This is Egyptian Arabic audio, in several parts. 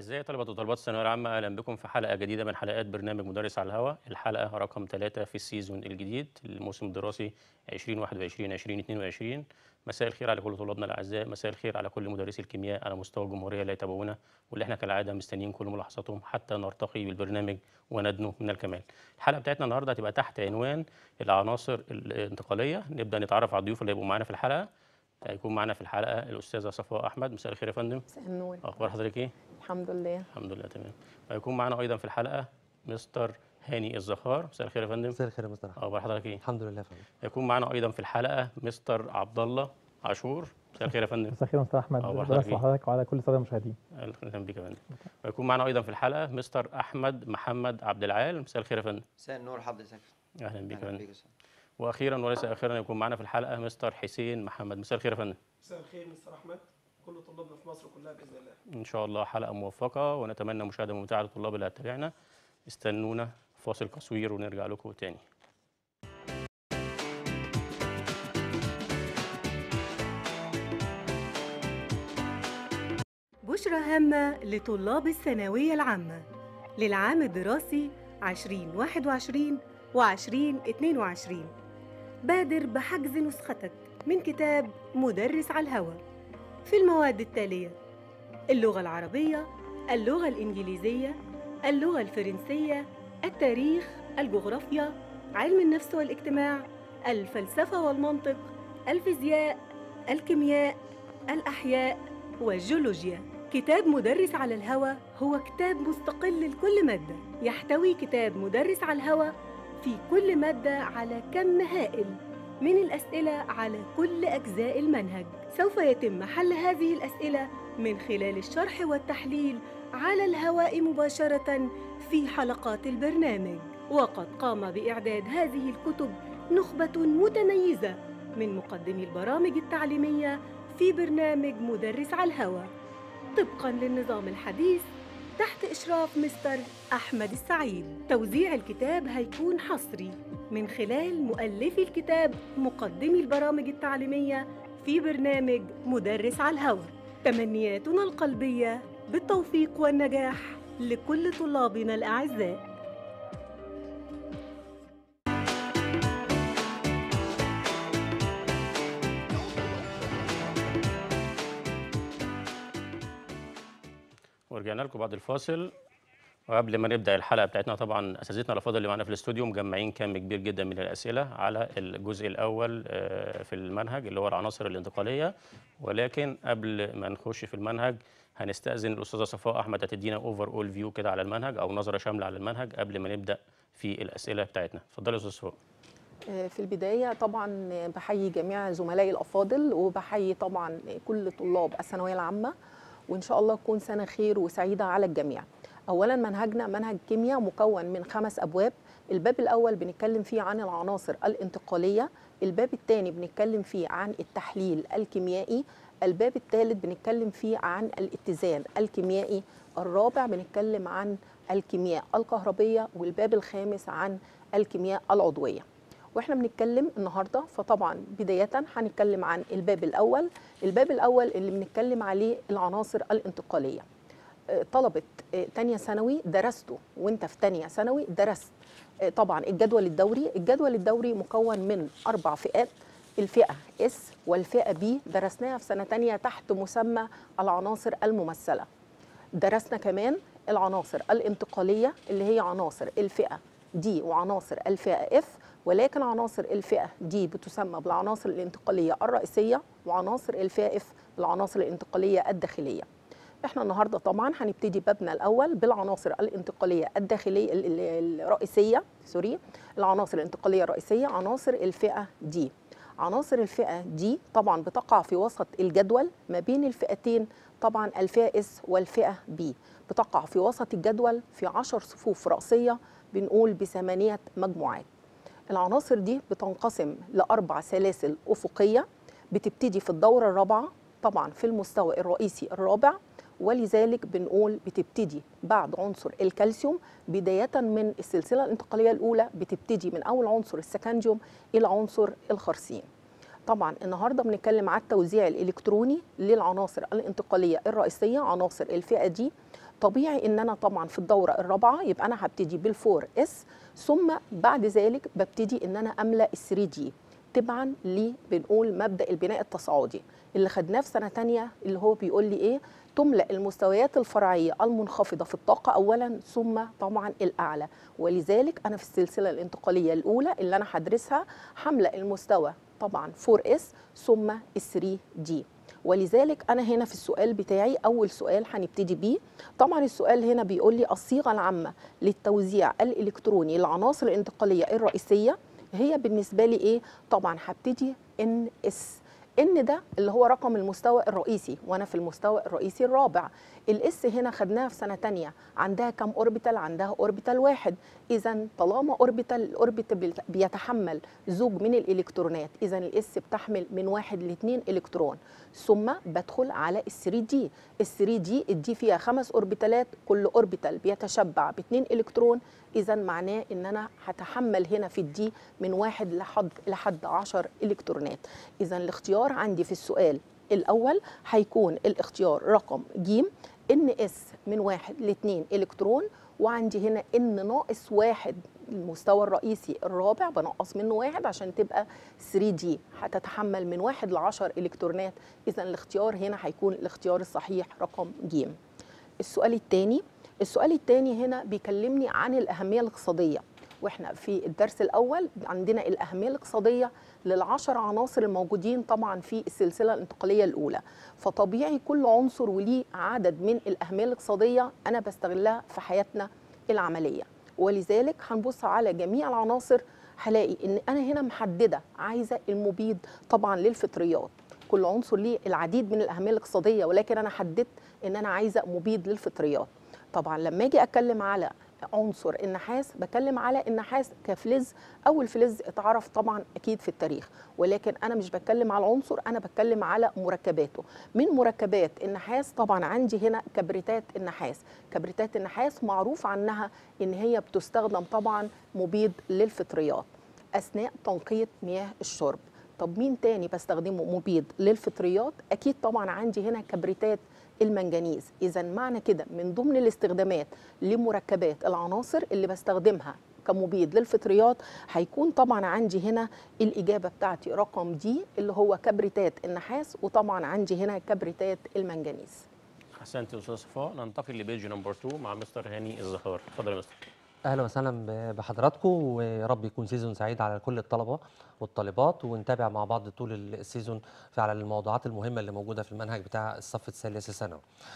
أعزائي طلبة وطالبات الثانوية العامة أهلا بكم في حلقة جديدة من حلقات برنامج مدرس على الهواء الحلقة رقم ثلاثة في السيزون الجديد الموسم الدراسي 2021 2022 مساء الخير على كل طلابنا الأعزاء مساء الخير على كل مدرسي الكيمياء على مستوى الجمهورية اللي يتابعونا واللي احنا كالعادة مستنيين كل ملاحظاتهم حتى نرتقي بالبرنامج وندنو من الكمال الحلقة بتاعتنا النهاردة هتبقى تحت عنوان العناصر الانتقالية نبدأ نتعرف على الضيوف اللي هيبقوا معانا في الحلقة هيكون معانا في الحلقة الأستاذة صفاء أحمد مساء الخير يا فندم مساء النور أخبار حضرتك إيه؟ الحمد لله الحمد لله تمام وهيكون معانا ايضا في الحلقه مستر هاني الزخار مساء الخير يا فندم مساء الخير يا مستر أحمد. اخبار حضرتك ايه الحمد لله يا فندم هيكون معانا ايضا في الحلقه مستر عبد الله عاشور مساء الخير يا فندم مساء الخير يا مستر احمد أخبار برحب حضرتك إيه؟ حضرتك وعلى كل الساده المشاهدين اهلا بك يا فندم وهيكون معانا ايضا في الحلقه مستر احمد محمد عبد العال مساء الخير يا فندم مساء النور حضرتك اهلا بك يا اهلا فندم بيك يا أستاذ. واخيرا وليس اخيرا يكون معانا في الحلقه مستر حسين محمد مساء الخير يا فندم مساء الخير مستر احمد كل طلابنا في مصر كلها باذن الله ان شاء الله حلقه موفقه ونتمنى مشاهده ممتعه للطلاب اللي هتتابعنا استنونا فاصل قصير ونرجع لكم تاني بشرى هامة لطلاب الثانوية العامة للعام الدراسي 2021 و2022 بادر بحجز نسختك من كتاب مدرس على الهوى في المواد التالية اللغة العربية اللغة الإنجليزية اللغة الفرنسية التاريخ الجغرافيا علم النفس والاجتماع الفلسفة والمنطق الفيزياء الكيمياء الأحياء والجيولوجيا كتاب مدرس على الهوى هو كتاب مستقل لكل مادة يحتوي كتاب مدرس على الهوى في كل مادة على كم هائل من الأسئلة على كل أجزاء المنهج سوف يتم حل هذه الأسئلة من خلال الشرح والتحليل على الهواء مباشرة في حلقات البرنامج وقد قام بإعداد هذه الكتب نخبة متميزة من مقدمي البرامج التعليمية في برنامج مدرس على الهوى طبقا للنظام الحديث تحت إشراف مستر أحمد السعيد توزيع الكتاب هيكون حصري من خلال مؤلفي الكتاب مقدمي البرامج التعليمية في برنامج مدرس على الهوى تمنياتنا القلبية بالتوفيق والنجاح لكل طلابنا الأعزاء ورجعنا لكم بعد الفاصل وقبل ما نبدا الحلقه بتاعتنا طبعا اساتذتنا الافاضل اللي معانا في الاستوديو مجمعين كم كبير جدا من الاسئله على الجزء الاول آه، في المنهج اللي هو العناصر الانتقاليه ولكن قبل ما نخش في المنهج هنستاذن الاستاذه صفاء احمد هتدينا اوفر اول فيو كده على المنهج او نظره شامله على المنهج قبل ما نبدا في الاسئله بتاعتنا اتفضلي يا استاذه صفاء آه، في البداية طبعا بحيي جميع زملائي الأفاضل وبحيي طبعا كل طلاب الثانوية العامة وإن شاء الله تكون سنة خير وسعيدة على الجميع أولا منهجنا منهج كيمياء مكون من خمس أبواب الباب الأول بنتكلم فيه عن العناصر الانتقالية الباب الثاني بنتكلم فيه عن التحليل الكيميائي الباب الثالث بنتكلم فيه عن الاتزان الكيميائي الرابع بنتكلم عن الكيمياء الكهربية والباب الخامس عن الكيمياء العضوية واحنا بنتكلم النهارده فطبعا بدايه هنتكلم عن الباب الاول الباب الاول اللي بنتكلم عليه العناصر الانتقاليه آه، طلبه آه، تانية ثانوي درسته وانت في تانية ثانوي درست آه، طبعا الجدول الدوري الجدول الدوري مكون من اربع فئات الفئه اس والفئه بي درسناها في سنه تانية تحت مسمى العناصر الممثله درسنا كمان العناصر الانتقاليه اللي هي عناصر الفئه دي وعناصر الفئه اف ولكن عناصر الفئه دي بتسمى بالعناصر الانتقاليه الرئيسيه وعناصر الفئه اف بالعناصر الانتقاليه الداخليه احنا النهارده طبعا هنبتدي بابنا الاول بالعناصر الانتقاليه الداخليه ال- ال- الرئيسيه سوري العناصر الانتقاليه الرئيسيه عناصر الفئه دي عناصر الفئه دي طبعا بتقع في وسط الجدول ما بين الفئتين طبعا الفئه اس والفئه بي بتقع في وسط الجدول في عشر صفوف رأسية بنقول بثمانية مجموعات العناصر دي بتنقسم لأربع سلاسل أفقية بتبتدي في الدورة الرابعة طبعا في المستوى الرئيسي الرابع ولذلك بنقول بتبتدي بعد عنصر الكالسيوم بداية من السلسلة الانتقالية الأولى بتبتدي من أول عنصر السكنديوم إلى عنصر الخرسين طبعا النهارده بنتكلم على التوزيع الالكتروني للعناصر الانتقاليه الرئيسيه عناصر الفئه دي طبيعي ان انا طبعا في الدوره الرابعه يبقى انا هبتدي بالفور اس ثم بعد ذلك ببتدي ان انا املا ال3 دي تبعا ليه بنقول مبدا البناء التصاعدي اللي خدناه في سنه تانية اللي هو بيقول لي ايه تملا المستويات الفرعيه المنخفضه في الطاقه اولا ثم طبعا الاعلى ولذلك انا في السلسله الانتقاليه الاولى اللي انا هدرسها هملا المستوى طبعا 4 اس ثم ال 3 دي ولذلك انا هنا في السؤال بتاعي اول سؤال هنبتدي بيه طبعا السؤال هنا بيقول لي الصيغه العامه للتوزيع الالكتروني للعناصر الانتقاليه الرئيسيه هي بالنسبه لي ايه طبعا هبتدي ان اس ان ده اللي هو رقم المستوى الرئيسي وانا في المستوى الرئيسي الرابع الاس هنا خدناها في سنه تانية عندها كم اوربيتال عندها اوربيتال واحد اذا طالما اوربيتال الاوربيتال بيتحمل زوج من الالكترونات اذا الاس بتحمل من واحد لاثنين الكترون ثم بدخل على ال 3 دي ال 3 دي الدي فيها خمس اوربيتالات كل اوربيتال بيتشبع باثنين الكترون اذا معناه ان انا هتحمل هنا في الدي من واحد لحد لحد 10 الكترونات اذا الاختيار عندي في السؤال الاول هيكون الاختيار رقم ج ان اس من واحد لاثنين الكترون وعندي هنا ان ناقص واحد المستوى الرئيسي الرابع بنقص منه واحد عشان تبقى 3 دي هتتحمل من واحد ل 10 الكترونات اذا الاختيار هنا هيكون الاختيار الصحيح رقم ج السؤال الثاني السؤال الثاني هنا بيكلمني عن الاهميه الاقتصاديه واحنا في الدرس الاول عندنا الاهميه الاقتصاديه للعشر عناصر الموجودين طبعا في السلسله الانتقاليه الاولى فطبيعي كل عنصر وليه عدد من الاهميه الاقتصاديه انا بستغلها في حياتنا العمليه ولذلك هنبص على جميع العناصر هلاقي ان انا هنا محدده عايزه المبيد طبعا للفطريات كل عنصر ليه العديد من الاهميه الاقتصاديه ولكن انا حددت ان انا عايزه مبيد للفطريات طبعا لما اجي اتكلم على عنصر النحاس بكلم على النحاس كفلز او الفلز اتعرف طبعا اكيد في التاريخ ولكن انا مش بتكلم على عنصر انا بتكلم على مركباته من مركبات النحاس طبعا عندي هنا كبريتات النحاس كبريتات النحاس معروف عنها ان هي بتستخدم طبعا مبيد للفطريات اثناء تنقيه مياه الشرب طب مين تاني بستخدمه مبيد للفطريات اكيد طبعا عندي هنا كبريتات المنجنيز اذا معنى كده من ضمن الاستخدامات لمركبات العناصر اللي بستخدمها كمبيد للفطريات هيكون طبعا عندي هنا الاجابه بتاعتي رقم دي اللي هو كبريتات النحاس وطبعا عندي هنا كبريتات المنجنيز احسنت يا استاذ صفاء ننتقل لبيج نمبر 2 مع مستر هاني الزهار اتفضل يا مستر اهلا وسهلا ب- بحضراتكم ويا رب يكون سيزون سعيد على كل الطلبه والطالبات ونتابع مع بعض طول ال- السيزون في على الموضوعات المهمه اللي موجوده في المنهج بتاع الصف الثالث ثانوي.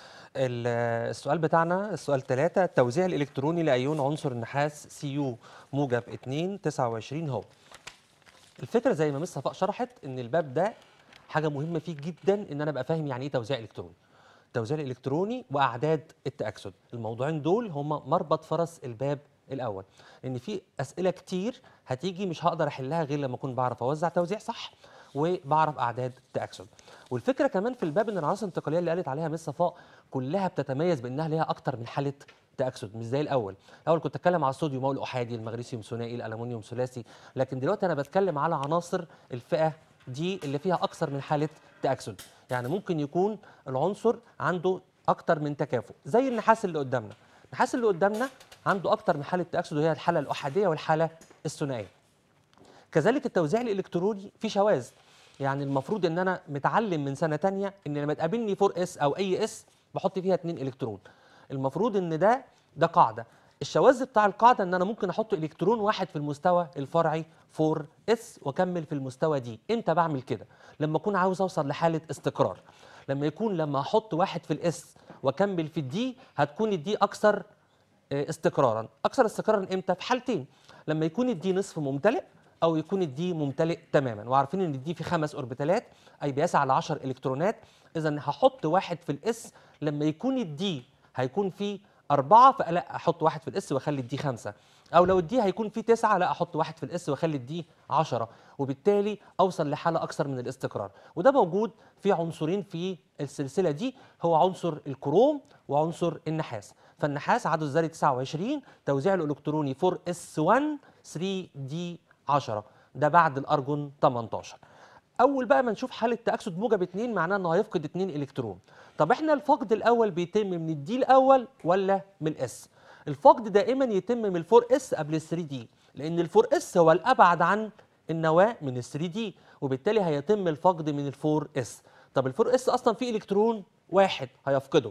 ال- السؤال بتاعنا السؤال ثلاثة التوزيع الإلكتروني لأيون عنصر النحاس سي يو موجب 2 29 هو الفكرة زي ما مس صفاء شرحت إن الباب ده حاجة مهمة فيه جدا إن أنا أبقى فاهم يعني إيه توزيع إلكتروني التوزيع الإلكتروني وأعداد التأكسد الموضوعين دول هما مربط فرس الباب الأول لأن في أسئلة كتير هتيجي مش هقدر أحلها غير لما أكون بعرف أوزع توزيع صح وبعرف أعداد تأكسد والفكرة كمان في الباب إن العناصر الانتقالية اللي قالت عليها مس صفاء كلها بتتميز بأنها ليها أكتر من حالة تأكسد مش زي الأول الأول كنت أتكلم على الصوديوم أو الأحادي المغنيسيوم ثنائي الألمنيوم ثلاثي لكن دلوقتي أنا بتكلم على عناصر الفئة دي اللي فيها أكثر من حالة تأكسد يعني ممكن يكون العنصر عنده أكتر من تكافؤ زي النحاس اللي قدامنا النحاس اللي قدامنا عنده أكتر من حالة تأكسد وهي الحالة الأحادية والحالة الثنائية كذلك التوزيع الالكتروني في شواذ يعني المفروض ان انا متعلم من سنه تانية ان لما تقابلني 4 اس او اي اس بحط فيها 2 الكترون المفروض ان ده ده قاعده الشواذ بتاع القاعده ان انا ممكن احط الكترون واحد في المستوى الفرعي 4 اس واكمل في المستوى دي امتى بعمل كده لما اكون عاوز اوصل لحاله استقرار لما يكون لما احط واحد في الاس واكمل في الدي هتكون الدي اكثر آه، استقرارا اكثر استقرارا امتى في حالتين لما يكون الدي نصف ممتلئ او يكون الدي ممتلئ تماما وعارفين ان الدي فيه خمس اوربيتالات اي بيسعى ل 10 الكترونات اذا هحط واحد في الاس لما يكون الدي هيكون فيه أربعة فلا أحط واحد في الإس وأخلي الدي خمسة أو لو الدي هيكون فيه تسعة لا أحط واحد في الإس وأخلي الدي عشرة وبالتالي أوصل لحالة أكثر من الاستقرار وده موجود في عنصرين في السلسلة دي هو عنصر الكروم وعنصر النحاس فالنحاس عدد الذري 29 توزيع الإلكتروني 4S1 3D 10 ده بعد الأرجون 18 اول بقى ما نشوف حاله تاكسد موجب 2 معناه انه هيفقد 2 الكترون طب احنا الفقد الاول بيتم من الدي الاول ولا من الاس الفقد دائما يتم من الفور اس قبل ال 3 دي لان الفور اس هو الابعد عن النواه من ال 3 دي وبالتالي هيتم الفقد من الفور اس طب الفور اس اصلا فيه الكترون واحد هيفقده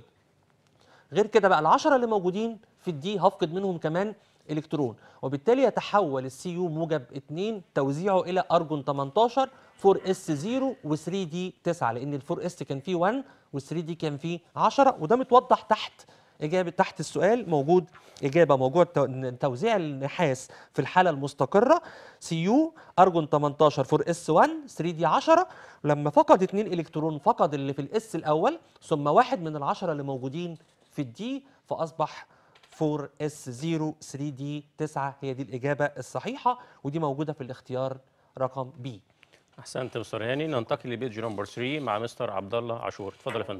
غير كده بقى العشرة اللي موجودين في الدي هفقد منهم كمان الكترون وبالتالي يتحول السي يو موجب 2 توزيعه الى ارجون 18 4 اس 0 و3 دي 9 لان ال 4 اس كان فيه 1 وال3 دي كان فيه 10 وده متوضح تحت اجابه تحت السؤال موجود اجابه موجود تو- توزيع النحاس في الحاله المستقره سي يو ارجون 18 4 اس 1 3 دي 10 لما فقد 2 الكترون فقد اللي في الاس الاول ثم واحد من العشره اللي موجودين في الدي فاصبح 4 اس 0 3 دي 9 هي دي الاجابه الصحيحه ودي موجوده في الاختيار رقم بي احسنت مستر هاني ننتقل لبيج نمبر 3 مع مستر عبد الله عاشور اتفضل يا فندم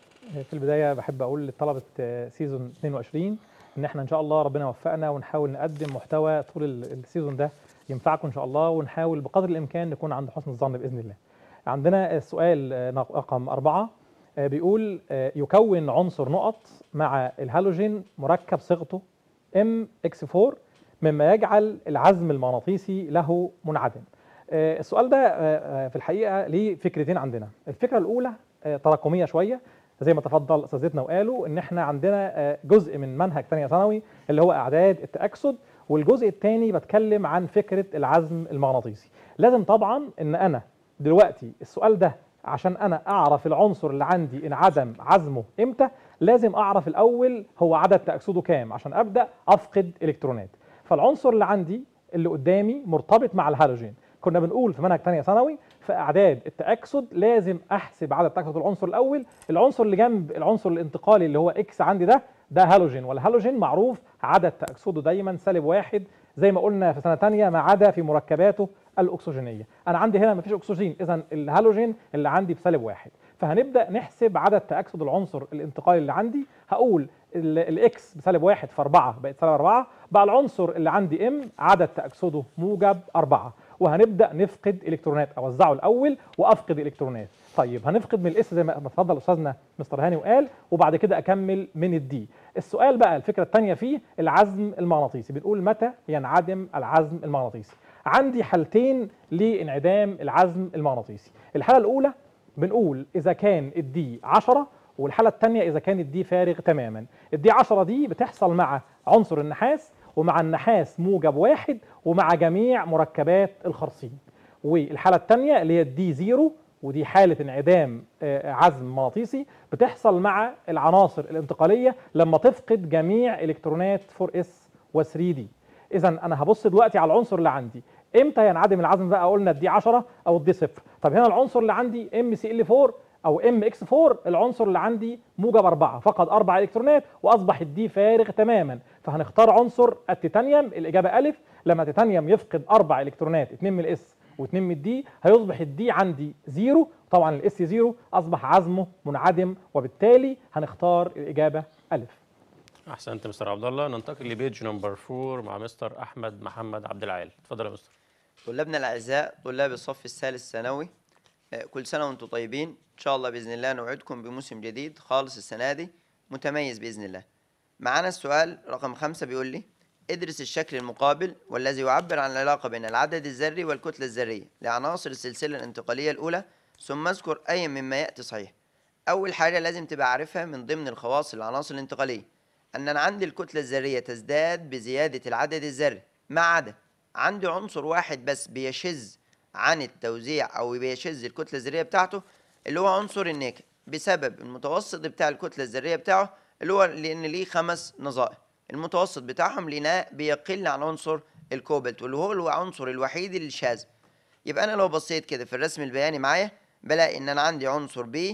في البدايه بحب اقول لطلبه آه، سيزون 22 ان احنا ان شاء الله ربنا يوفقنا ونحاول نقدم محتوى طول ال- السيزون ده ينفعكم ان شاء الله ونحاول بقدر الامكان نكون عند حسن الظن باذن الله. عندنا السؤال آه، نق- رقم أربعة آه، بيقول آه، يكون عنصر نقط مع الهالوجين مركب صيغته ام اكس 4 مما يجعل العزم المغناطيسي له منعدم. آه، السؤال ده آه، آه، في الحقيقه ليه فكرتين عندنا، الفكره الاولى آه، تراكميه شويه زي ما تفضل اساتذتنا وقالوا ان احنا عندنا آه، جزء من منهج ثانيه ثانوي اللي هو اعداد التاكسد والجزء الثاني بتكلم عن فكره العزم المغناطيسي لازم طبعا ان انا دلوقتي السؤال ده عشان انا اعرف العنصر اللي عندي انعدم عزمه امتى لازم اعرف الاول هو عدد تاكسده كام عشان ابدا افقد الكترونات فالعنصر اللي عندي اللي قدامي مرتبط مع الهالوجين كنا بنقول في منهج ثانيه ثانوي في اعداد التاكسد لازم احسب عدد تاكسد العنصر الاول العنصر اللي جنب العنصر الانتقالي اللي هو اكس عندي ده ده هالوجين والهالوجين معروف عدد تاكسده دايما سالب واحد زي ما قلنا في سنه ثانيه ما عدا في مركباته الاكسجينيه انا عندي هنا مفيش اكسجين اذا الهالوجين اللي عندي بسالب واحد فهنبدا نحسب عدد تاكسد العنصر الانتقالي اللي عندي هقول ال- الاكس بسالب واحد في 4 بقت سالب 4 بقى العنصر اللي عندي ام عدد تاكسده موجب 4 وهنبدا نفقد الكترونات اوزعه الاول وافقد الكترونات طيب هنفقد من الاس زي ما ما اتفضل استاذنا مستر هاني وقال وبعد كده اكمل من الدي السؤال بقى الفكره الثانيه فيه العزم المغناطيسي بنقول متى ينعدم العزم المغناطيسي عندي حالتين لانعدام العزم المغناطيسي الحاله الاولى بنقول اذا كان الدي 10 والحاله الثانيه اذا كان الدي فارغ تماما الدي 10 دي بتحصل مع عنصر النحاس ومع النحاس موجب واحد ومع جميع مركبات الخرسين والحاله الثانيه اللي هي الدي زيرو ودي حاله انعدام آه، عزم مغناطيسي بتحصل مع العناصر الانتقاليه لما تفقد جميع الكترونات 4 اس و 3 دي اذا انا هبص دلوقتي على العنصر اللي عندي امتى ينعدم العزم بقى قلنا الدي 10 او الدي صفر طب هنا العنصر اللي عندي ام سي ال 4 او ام اكس 4 العنصر اللي عندي موجب 4 فقد اربع الكترونات واصبح الدي فارغ تماما فهنختار عنصر التيتانيوم الاجابه الف لما التيتانيوم يفقد اربع الكترونات 2 من الاس و2 من الدي هيصبح الدي عندي زيرو طبعا الاس زيرو اصبح عزمه منعدم وبالتالي هنختار الاجابه الف احسنت مستر عبد الله ننتقل لبيج نمبر 4 مع مستر احمد محمد عبد العال اتفضل يا مستر طلابنا الأعزاء طلاب الصف الثالث ثانوي آه، كل سنة وأنتم طيبين إن شاء الله بإذن الله نوعدكم بموسم جديد خالص السنة دي متميز بإذن الله معانا السؤال رقم خمسة بيقول لي ادرس الشكل المقابل والذي يعبر عن العلاقة بين العدد الذري والكتلة الذرية لعناصر السلسلة الانتقالية الأولى ثم اذكر أي مما يأتي صحيح أول حاجة لازم تبقى عارفها من ضمن الخواص العناصر الانتقالية أن أنا عندي الكتلة الذرية تزداد بزيادة العدد الذري ما عدا عندي عنصر واحد بس بيشذ عن التوزيع أو بيشذ الكتلة الذرية بتاعته اللي هو عنصر النيكل بسبب المتوسط بتاع الكتلة الذرية بتاعه اللي هو لأن ليه خمس نظائر المتوسط بتاعهم لأنه بيقل عن عنصر الكوبالت واللي هو العنصر الوحيد اللي شاذ يبقى أنا لو بصيت كده في الرسم البياني معايا بلاقي إن أنا عندي عنصر B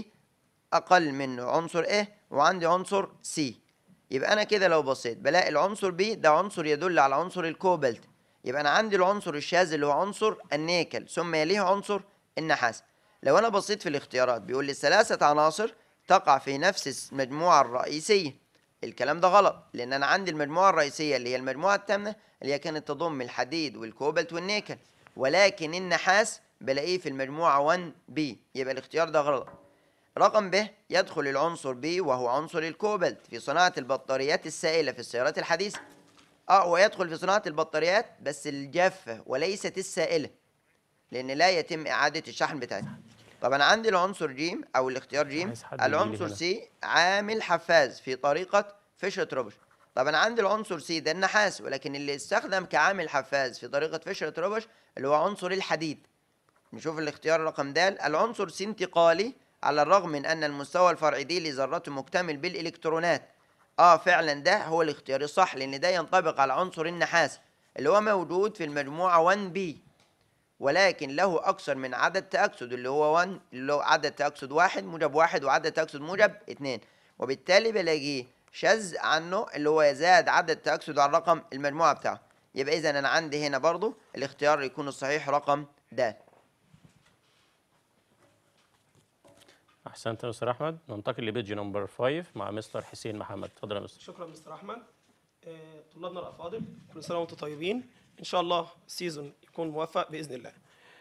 أقل منه عنصر A وعندي عنصر C يبقى أنا كده لو بصيت بلاقي العنصر B ده عنصر يدل على عنصر الكوبالت يبقى أنا عندي العنصر الشاذ اللي هو عنصر النيكل ثم يليه عنصر النحاس لو أنا بصيت في الاختيارات بيقول لي ثلاثة عناصر تقع في نفس المجموعة الرئيسية الكلام ده غلط لأن أنا عندي المجموعة الرئيسية اللي هي المجموعة الثامنة اللي هي كانت تضم الحديد والكوبالت والنيكل ولكن النحاس بلاقيه في المجموعة 1 بي يبقى الاختيار ده غلط رقم ب يدخل العنصر ب وهو عنصر الكوبالت في صناعة البطاريات السائلة في السيارات الحديثة اه ويدخل في صناعة البطاريات بس الجافة وليست السائلة لأن لا يتم إعادة الشحن بتاعتها طب أنا عندي العنصر ج أو الاختيار ج عايز حد يجي لي العنصر هنا. سي عامل حفاز في طريقة فيشر تروبش طب أنا عندي العنصر سي ده النحاس ولكن اللي استخدم كعامل حفاز في طريقة فيشر تروبش اللي هو عنصر الحديد نشوف الاختيار رقم د العنصر س انتقالي على الرغم من ان المستوى الفرعي دي لذرته مكتمل بالالكترونات اه فعلا ده هو الاختيار الصح لان ده ينطبق على عنصر النحاس اللي هو موجود في المجموعه 1 بي ولكن له اكثر من عدد تاكسد اللي هو 1 اللي هو عدد تاكسد واحد موجب واحد وعدد تاكسد موجب اتنين وبالتالي بلاقيه شذ عنه اللي هو يزاد عدد تاكسد عن رقم المجموعه بتاعه يبقى اذا انا عندي هنا برضو الاختيار يكون الصحيح رقم د احسنت يا مستر احمد ننتقل لبيج نمبر 5 مع مستر حسين محمد اتفضل يا مستر شكرا مستر احمد آه، طلابنا الافاضل كل سنه وانتم طيبين ان شاء الله السيزون يكون موفق باذن الله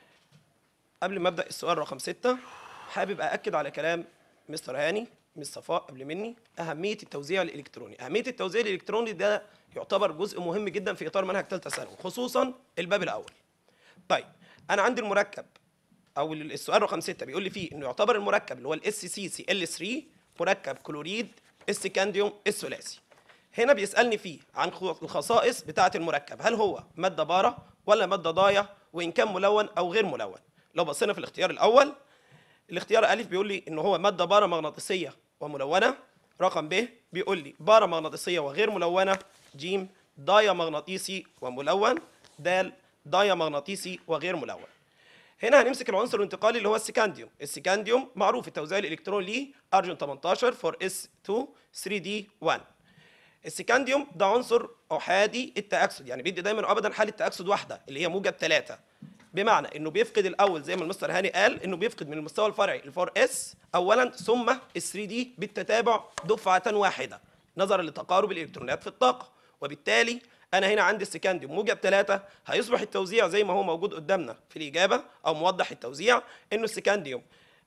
قبل ما ابدا السؤال رقم ستة حابب ااكد على كلام مستر هاني مس صفاء قبل مني اهميه التوزيع الالكتروني اهميه التوزيع الالكتروني ده يعتبر جزء مهم جدا في اطار منهج ثالثه ثانوي خصوصا الباب الاول طيب انا عندي المركب او السؤال رقم 6 بيقول لي فيه انه يعتبر المركب اللي هو الاس سي سي ال 3 مركب كلوريد السكانديوم الثلاثي هنا بيسالني فيه عن خو- الخصائص بتاعه المركب هل هو ماده باره ولا ماده ضايه وان كان ملون او غير ملون لو بصينا في الاختيار الاول الاختيار الف بيقول لي ان هو ماده باره مغناطيسيه وملونه رقم ب بيقول لي باره مغناطيسيه وغير ملونه ج ضايا مغناطيسي وملون د ضايا مغناطيسي وغير ملون هنا هنمسك العنصر الانتقالي اللي هو السكانديوم السكانديوم معروف التوزيع الالكتروني ليه ارجون 18 4 اس 2 3 دي 1 السكانديوم ده عنصر احادي التاكسد يعني بيدي دايما وابدا حاله تاكسد واحده اللي هي موجب 3 بمعنى انه بيفقد الاول زي ما المستر هاني قال انه بيفقد من المستوى الفرعي ال 4 اس اولا ثم ال 3 دي بالتتابع دفعه واحده نظرا لتقارب الالكترونات في الطاقه وبالتالي انا هنا عندي السكانديوم موجب 3 هيصبح التوزيع زي ما هو موجود قدامنا في الاجابه او موضح التوزيع انه السكانديوم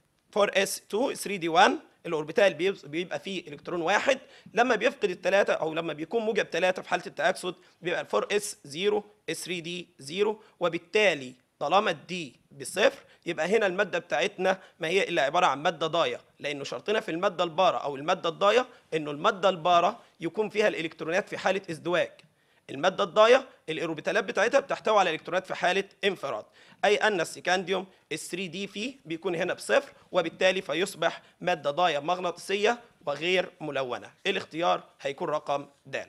4s2 3d1 الاوربيتال بيبز- بيبقى فيه الكترون واحد لما بيفقد الثلاثه او لما بيكون موجب ثلاثه في حاله التاكسد بيبقى ال 4s 0 ال 3d 0 وبالتالي طالما الدي بصفر يبقى هنا الماده بتاعتنا ما هي الا عباره عن ماده ضايه لانه شرطنا في الماده الباره او الماده الضايه انه الماده الباره يكون فيها الالكترونات في حاله ازدواج المادة الضاية الأوربيتالات بتاعتها بتحتوي على إلكترونات في حالة انفراد أي أن السكانديوم ال 3 دي فيه بيكون هنا بصفر وبالتالي فيصبح مادة ضاية مغناطيسية وغير ملونة الاختيار هيكون رقم د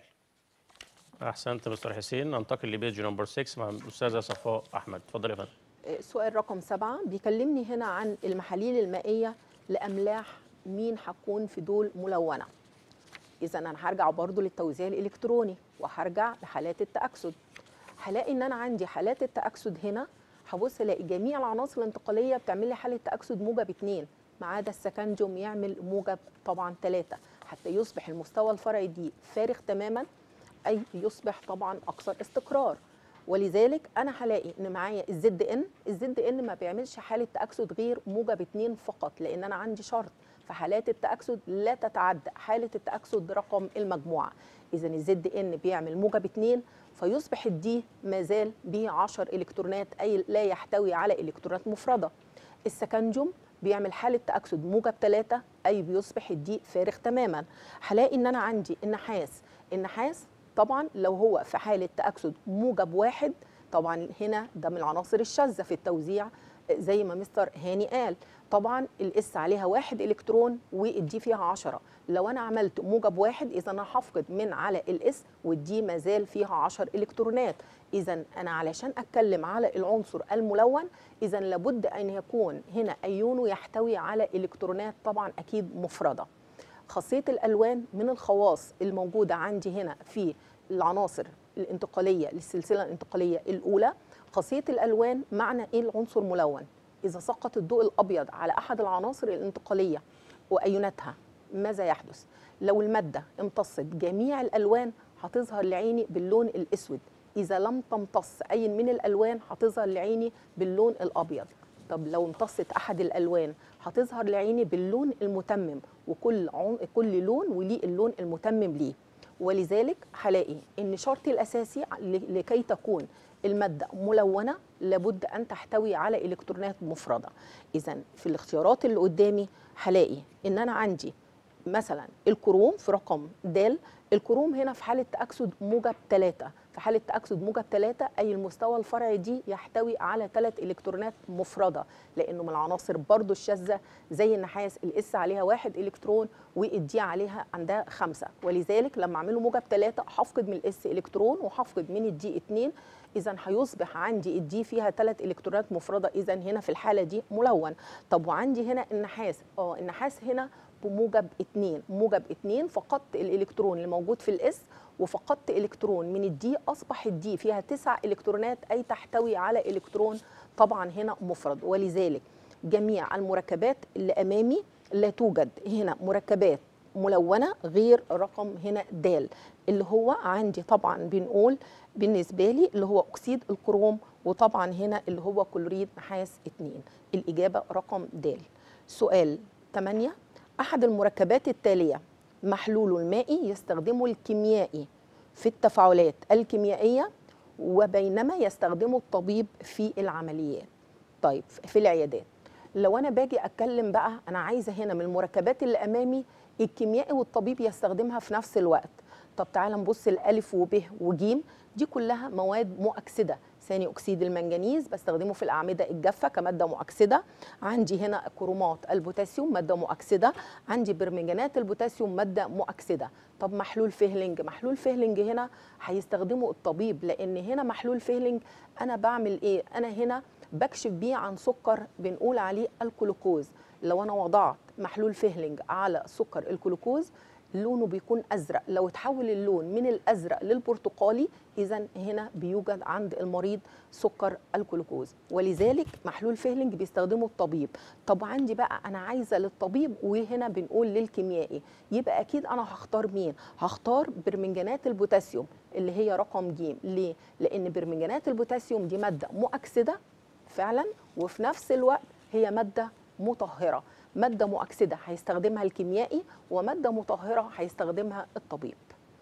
احسنت يا مستر حسين ننتقل لبيج نمبر 6 مع الاستاذه صفاء احمد اتفضل يا فندم سؤال رقم سبعة بيكلمني هنا عن المحاليل المائية لأملاح مين هتكون في دول ملونة إذا أنا هرجع برضو للتوزيع الإلكتروني وهرجع لحالات التأكسد هلاقي إن أنا عندي حالات التأكسد هنا هبص ألاقي جميع العناصر الانتقالية بتعمل لي حالة تأكسد موجب اتنين ما عدا السكنجوم يعمل موجب طبعا ثلاثة حتى يصبح المستوى الفرعي دي فارغ تماما أي يصبح طبعا أكثر استقرار ولذلك انا هلاقي ان معايا الزد ان الزد ان ما بيعملش حاله تاكسد غير موجب اتنين فقط لان انا عندي شرط في حالات التاكسد لا تتعدى حاله التاكسد رقم المجموعه اذا الزد ان بيعمل موجب اتنين فيصبح الدي ما زال به 10 الكترونات اي لا يحتوي على الكترونات مفرده السكنجوم بيعمل حاله تاكسد موجب 3 اي بيصبح الدي فارغ تماما هلاقي ان انا عندي النحاس النحاس طبعا لو هو في حاله تاكسد موجب واحد طبعا هنا ده من العناصر الشاذه في التوزيع زي ما مستر هاني قال طبعا الاس عليها واحد الكترون والدي فيها 10 لو انا عملت موجب واحد اذا انا هفقد من على الاس والدي ما زال فيها 10 الكترونات اذا انا علشان اتكلم على العنصر الملون اذا لابد ان يكون هنا ايونه يحتوي على الكترونات طبعا اكيد مفرده خاصيه الالوان من الخواص الموجوده عندي هنا في العناصر الانتقاليه للسلسله الانتقاليه الاولى خاصيه الالوان معنى ايه العنصر ملون اذا سقط الضوء الابيض على احد العناصر الانتقاليه وايوناتها ماذا يحدث لو الماده امتصت جميع الالوان هتظهر لعيني باللون الاسود اذا لم تمتص اي من الالوان هتظهر لعيني باللون الابيض طب لو امتصت احد الالوان هتظهر لعيني باللون المتمم وكل عن... كل لون وليه اللون المتمم ليه ولذلك هلاقي ان شرطي الاساسي ل- لكي تكون الماده ملونه لابد ان تحتوي على الكترونات مفرده اذا في الاختيارات اللي قدامي هلاقي ان انا عندي مثلا الكروم في رقم د الكروم هنا في حاله تاكسد موجب 3 في حاله تاكسد موجب 3 اي المستوى الفرعي دي يحتوي على ثلاث الكترونات مفرده لانه من العناصر برضو الشاذه زي النحاس الاس عليها واحد الكترون والدي عليها عندها خمسه ولذلك لما اعمله موجب 3 هفقد من الاس الكترون وهفقد من الدي 2 اذا هيصبح عندي الدي فيها ثلاث الكترونات مفرده اذا هنا في الحاله دي ملون طب وعندي هنا النحاس اه النحاس هنا بموجب 2 موجب 2 فقدت الالكترون اللي موجود في الاس وفقدت الكترون من الدي اصبح الدي فيها تسع الكترونات اي تحتوي على الكترون طبعا هنا مفرد ولذلك جميع المركبات اللي امامي لا توجد هنا مركبات ملونه غير رقم هنا د اللي هو عندي طبعا بنقول بالنسبه لي اللي هو اكسيد الكروم وطبعا هنا اللي هو كلوريد نحاس 2 الاجابه رقم د سؤال 8 احد المركبات التاليه محلوله المائي يستخدمه الكيميائي في التفاعلات الكيميائيه وبينما يستخدمه الطبيب في العمليات طيب في العيادات لو انا باجي اتكلم بقى انا عايزه هنا من المركبات اللي امامي الكيميائي والطبيب يستخدمها في نفس الوقت طب تعالى نبص الالف وب وجيم دي كلها مواد مؤكسده ثاني اكسيد المنجنيز بستخدمه في الاعمده الجافه كماده مؤكسده عندي هنا كرومات البوتاسيوم ماده مؤكسده عندي برمنجانات البوتاسيوم ماده مؤكسده طب محلول فيهلينج محلول فيهلينج هنا هيستخدمه الطبيب لان هنا محلول فيهلينج انا بعمل ايه انا هنا بكشف بيه عن سكر بنقول عليه الجلوكوز لو انا وضعت محلول فيهلينج على سكر الجلوكوز لونه بيكون ازرق لو اتحول اللون من الازرق للبرتقالي اذا هنا بيوجد عند المريض سكر الجلوكوز ولذلك محلول فيهلينج بيستخدمه الطبيب طب عندي بقى انا عايزه للطبيب وهنا بنقول للكيميائي يبقى اكيد انا هختار مين هختار برمنجانات البوتاسيوم اللي هي رقم ج ليه لان برمنجانات البوتاسيوم دي ماده مؤكسده فعلا وفي نفس الوقت هي ماده مطهره ماده مؤكسده هيستخدمها الكيميائي وماده مطهره هيستخدمها الطبيب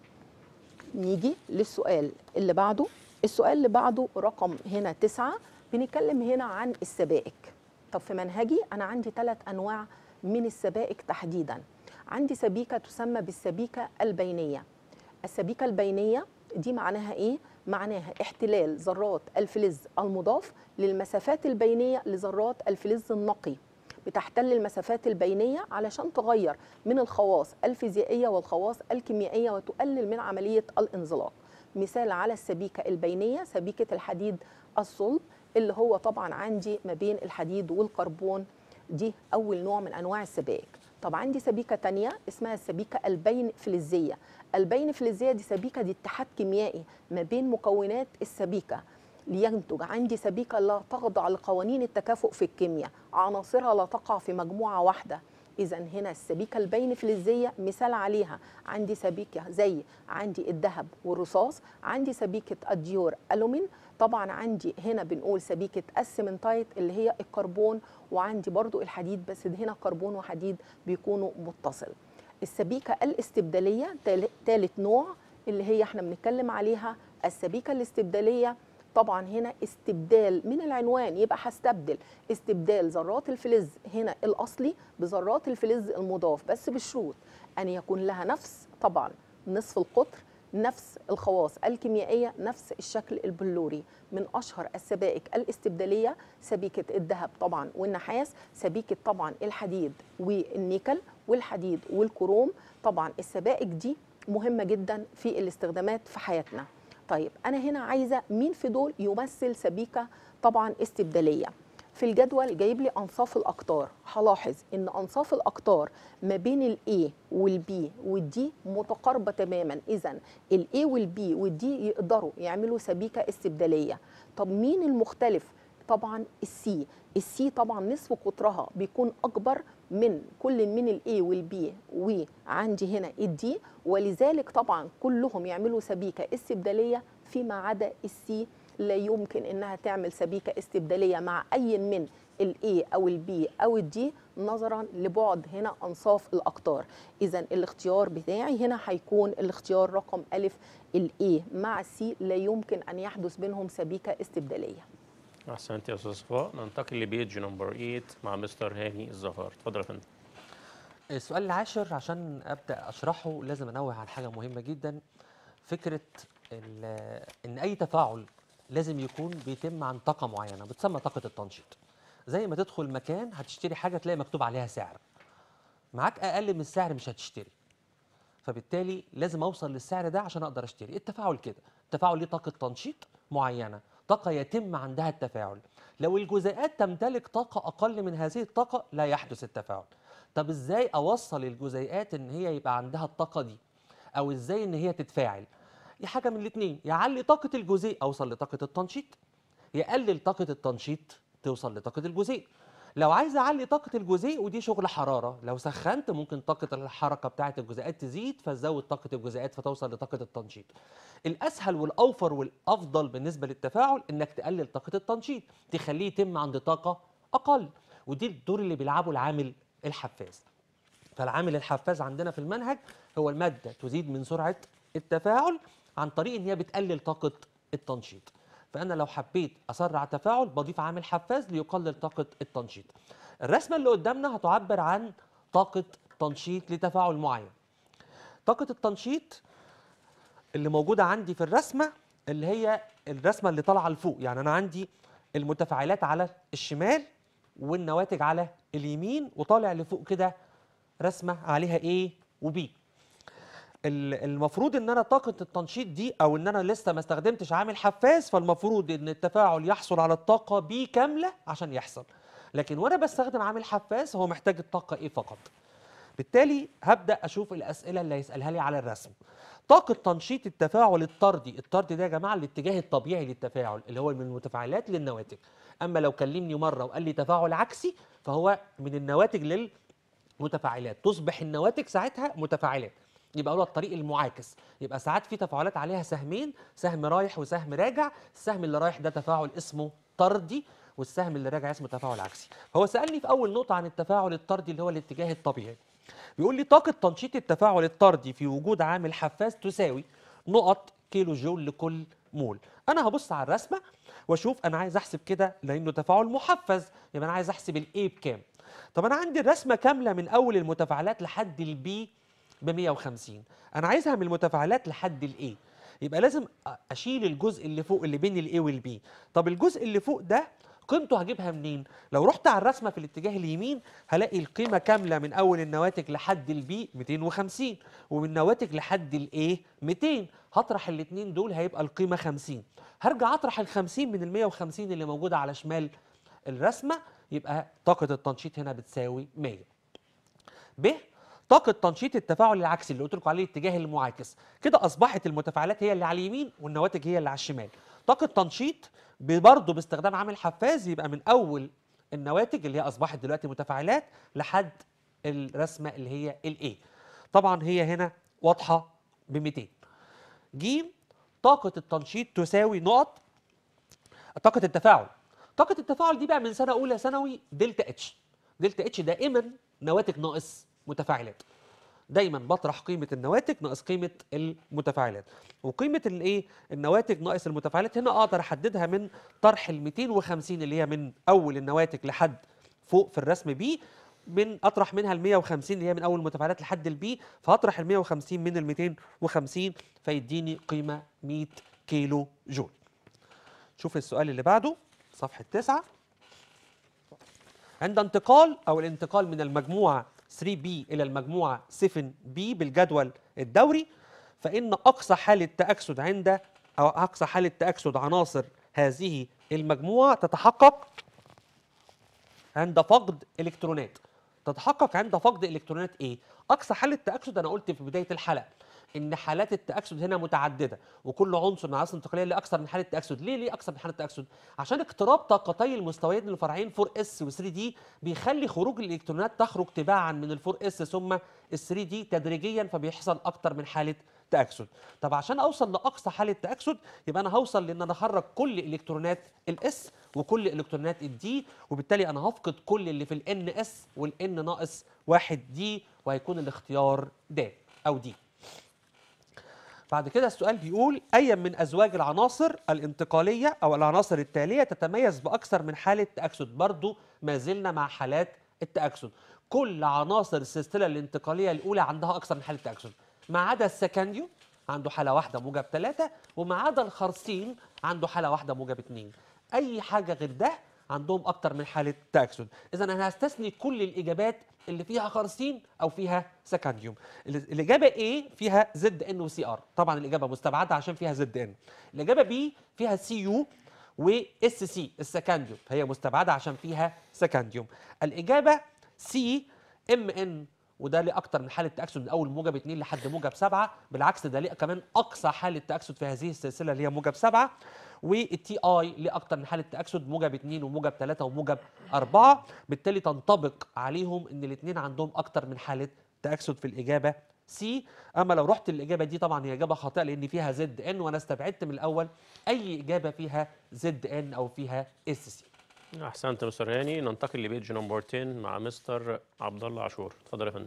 نيجي للسؤال اللي بعده السؤال اللي بعده رقم هنا تسعة بنتكلم هنا عن السبائك طب في منهجي أنا عندي ثلاث أنواع من السبائك تحديدا عندي سبيكة تسمى بالسبيكة البينية السبيكة البينية دي معناها إيه؟ معناها احتلال ذرات الفلز المضاف للمسافات البينية لذرات الفلز النقي بتحتل المسافات البينية علشان تغير من الخواص الفيزيائية والخواص الكيميائية وتقلل من عملية الانزلاق مثال على السبيكة البينية سبيكة الحديد الصلب اللي هو طبعا عندي ما بين الحديد والكربون دي أول نوع من أنواع السبائك طب عندي سبيكة تانية اسمها السبيكة البين فلزية البين فلزية دي سبيكة دي اتحاد كيميائي ما بين مكونات السبيكة لينتج عندي سبيكة لا تخضع لقوانين التكافؤ في الكيمياء عناصرها لا تقع في مجموعة واحدة إذا هنا السبيكة البين فلزية مثال عليها عندي سبيكة زي عندي الذهب والرصاص عندي سبيكة الديور ألومين طبعا عندي هنا بنقول سبيكة السمنتايت اللي هي الكربون وعندي برضو الحديد بس هنا كربون وحديد بيكونوا متصل السبيكة الاستبدالية ثالث نوع اللي هي احنا بنتكلم عليها السبيكة الاستبدالية طبعا هنا استبدال من العنوان يبقى هستبدل استبدال ذرات الفلز هنا الاصلي بذرات الفلز المضاف بس بشروط ان يكون لها نفس طبعا نصف القطر نفس الخواص الكيميائيه نفس الشكل البلوري من اشهر السبائك الاستبداليه سبيكه الذهب طبعا والنحاس سبيكه طبعا الحديد والنيكل والحديد والكروم طبعا السبائك دي مهمه جدا في الاستخدامات في حياتنا طيب انا هنا عايزه مين في دول يمثل سبيكه طبعا استبداليه في الجدول جايب لي انصاف الاقطار هلاحظ ان انصاف الاقطار ما بين الاي والبي والدي متقاربه تماما اذا الاي والبي والدي يقدروا يعملوا سبيكه استبداليه طب مين المختلف طبعا السي السي طبعا نصف قطرها بيكون اكبر من كل من الاي والبي وعندي هنا الدي ولذلك طبعا كلهم يعملوا سبيكه استبداليه فيما عدا السي لا يمكن انها تعمل سبيكه استبداليه مع اي من الاي او البي او الدي نظرا لبعد هنا انصاف الاقطار اذا الاختيار بتاعي هنا هيكون الاختيار رقم الف الاي مع السي لا يمكن ان يحدث بينهم سبيكه استبداليه احسنت يا استاذ صفاء ننتقل لبيج نمبر 8 مع مستر هاني الزهار اتفضل يا فندم السؤال العاشر عشان ابدا اشرحه لازم انوه عن حاجه مهمه جدا فكره ال- ان اي تفاعل لازم يكون بيتم عن طاقه معينه بتسمى طاقه التنشيط زي ما تدخل مكان هتشتري حاجه تلاقي مكتوب عليها سعر معاك اقل من السعر مش هتشتري فبالتالي لازم اوصل للسعر ده عشان اقدر اشتري التفاعل كده التفاعل ليه طاقه تنشيط معينه طاقه يتم عندها التفاعل لو الجزيئات تمتلك طاقه اقل من هذه الطاقه لا يحدث التفاعل طب ازاي اوصل الجزيئات ان هي يبقى عندها الطاقه دي او ازاي ان هي تتفاعل يا حاجه من الاثنين يعلي طاقه الجزيء اوصل لطاقه التنشيط يقلل طاقه التنشيط توصل لطاقه الجزيء لو عايز اعلي طاقه الجزيء ودي شغل حراره لو سخنت ممكن طاقه الحركه بتاعه الجزيئات تزيد فتزود طاقه الجزيئات فتوصل لطاقه التنشيط الاسهل والاوفر والافضل بالنسبه للتفاعل انك تقلل طاقه التنشيط تخليه يتم عند طاقه اقل ودي الدور اللي بيلعبه العامل الحفاز فالعامل الحفاز عندنا في المنهج هو الماده تزيد من سرعه التفاعل عن طريق ان هي بتقلل طاقه التنشيط فانا لو حبيت اسرع تفاعل بضيف عامل حفاز ليقلل طاقه التنشيط الرسمه اللي قدامنا هتعبر عن طاقه تنشيط لتفاعل معين طاقه التنشيط اللي موجوده عندي في الرسمه اللي هي الرسمه اللي طالعه لفوق يعني انا عندي المتفاعلات على الشمال والنواتج على اليمين وطالع لفوق كده رسمه عليها A و B ال- المفروض ان انا طاقه التنشيط دي او ان انا لسه ما استخدمتش عامل حفاز فالمفروض ان التفاعل يحصل على الطاقه بي كامله عشان يحصل لكن وانا بستخدم عامل حفاز هو محتاج الطاقه ايه فقط بالتالي هبدا اشوف الاسئله اللي هيسالها لي على الرسم طاقه تنشيط التفاعل الطردي الطردي ده يا جماعه الاتجاه الطبيعي للتفاعل اللي هو من المتفاعلات للنواتج اما لو كلمني مره وقال لي تفاعل عكسي فهو من النواتج لل متفاعلات تصبح النواتج ساعتها متفاعلات يبقى هو الطريق المعاكس يبقى ساعات في تفاعلات عليها سهمين سهم رايح وسهم راجع السهم اللي رايح ده تفاعل اسمه طردي والسهم اللي راجع اسمه تفاعل عكسي هو سألني في أول نقطة عن التفاعل الطردي اللي هو الاتجاه الطبيعي بيقول لي طاقة تنشيط التفاعل الطردي في وجود عامل حفاز تساوي نقط كيلو جول لكل مول انا هبص على الرسمه واشوف انا عايز احسب كده لانه تفاعل محفز يبقى انا عايز احسب الاي بكام طب انا عندي الرسمه كامله من اول المتفاعلات لحد البي ب 150 انا عايزها من المتفاعلات لحد الاي يبقى لازم أ- اشيل الجزء اللي فوق اللي بين الاي والبي طب الجزء اللي فوق ده قيمته هجيبها منين لو رحت على الرسمه في الاتجاه اليمين هلاقي القيمه كامله من اول النواتج لحد البي 250 ومن النواتج لحد الاي 200 هطرح الاثنين دول هيبقى القيمه 50 هرجع اطرح ال 50 من ال 150 اللي موجوده على شمال الرسمه يبقى طاقه التنشيط هنا بتساوي 100 ب طاقة تنشيط التفاعل العكسي اللي قلت لكم عليه الاتجاه المعاكس كده أصبحت المتفاعلات هي اللي على اليمين والنواتج هي اللي على الشمال طاقة تنشيط برضه باستخدام عامل حفاز يبقى من أول النواتج اللي هي أصبحت دلوقتي متفاعلات لحد الرسمة اللي هي الA طبعا هي هنا واضحة ب 200 ج طاقة التنشيط تساوي نقط طاقة التفاعل طاقة التفاعل دي بقى من سنة أولى ثانوي دلتا اتش دلتا اتش دائما نواتج ناقص متفاعلات دايما بطرح قيمة النواتج ناقص قيمة المتفاعلات وقيمة الايه النواتج ناقص المتفاعلات هنا اقدر احددها من طرح ال 250 اللي هي من اول النواتج لحد فوق في الرسم بي من اطرح منها ال 150 اللي هي من اول المتفاعلات لحد البي فاطرح ال 150 من ال 250 فيديني قيمة 100 كيلو جول شوف السؤال اللي بعده صفحة 9 عند انتقال او الانتقال من المجموعه 3B الى المجموعه 7B بالجدول الدوري فان اقصى حاله تاكسد عند او اقصى حاله تاكسد عناصر هذه المجموعه تتحقق عند فقد الكترونات تتحقق عند فقد الكترونات ايه اقصى حاله تاكسد انا قلت في بدايه الحلقه ان حالات التاكسد هنا متعدده وكل عنصر من العناصر الانتقاليه ليه اكثر من حاله تاكسد ليه ليه اكثر من حاله تاكسد عشان اقتراب طاقتي المستويين الفرعين 4 اس و 3 دي بيخلي خروج الالكترونات تخرج تباعا من ال 4 اس ثم ال 3 دي تدريجيا فبيحصل اكتر من حاله تاكسد طب عشان اوصل لاقصى حاله تاكسد يبقى انا هوصل لان انا اخرج كل الكترونات الاس وكل الكترونات الدي وبالتالي انا هفقد كل اللي في الان اس والان ناقص واحد دي وهيكون الاختيار د او دي بعد كده السؤال بيقول أي من أزواج العناصر الانتقالية أو العناصر التالية تتميز بأكثر من حالة تأكسد برضو ما زلنا مع حالات التأكسد كل عناصر السلسلة الانتقالية الأولى عندها أكثر من حالة تأكسد ما عدا السكنديو عنده حالة واحدة موجب ثلاثة وما عدا الخرسين عنده حالة واحدة موجب اثنين أي حاجة غير ده عندهم أكتر من حالة تأكسد إذا أنا هستثني كل الإجابات اللي فيها خرسين أو فيها سكنديوم ال- الإجابة A فيها زد ان وسي ار طبعا الإجابة مستبعدة عشان فيها زد ان الإجابة B فيها سي يو واس سي السكنديوم هي مستبعدة عشان فيها سكنديوم الإجابة سي ام ان وده ليه اكتر من حاله تاكسد من اول موجب 2 لحد موجب 7 بالعكس ده ليه كمان اقصى حاله تاكسد في هذه السلسله اللي هي موجب 7 والتي اي ليه اكتر من حاله تاكسد موجب 2 وموجب 3 وموجب 4 بالتالي تنطبق عليهم ان الاثنين عندهم اكتر من حاله تاكسد في الاجابه سي اما لو رحت الاجابه دي طبعا هي اجابه خاطئه لان فيها زد ان وانا استبعدت من الاول اي اجابه فيها زد ان او فيها اس سي احسنت مستر هاني ننتقل لبيج نمبر 10 مع مستر عبد الله عاشور اتفضل يا فندم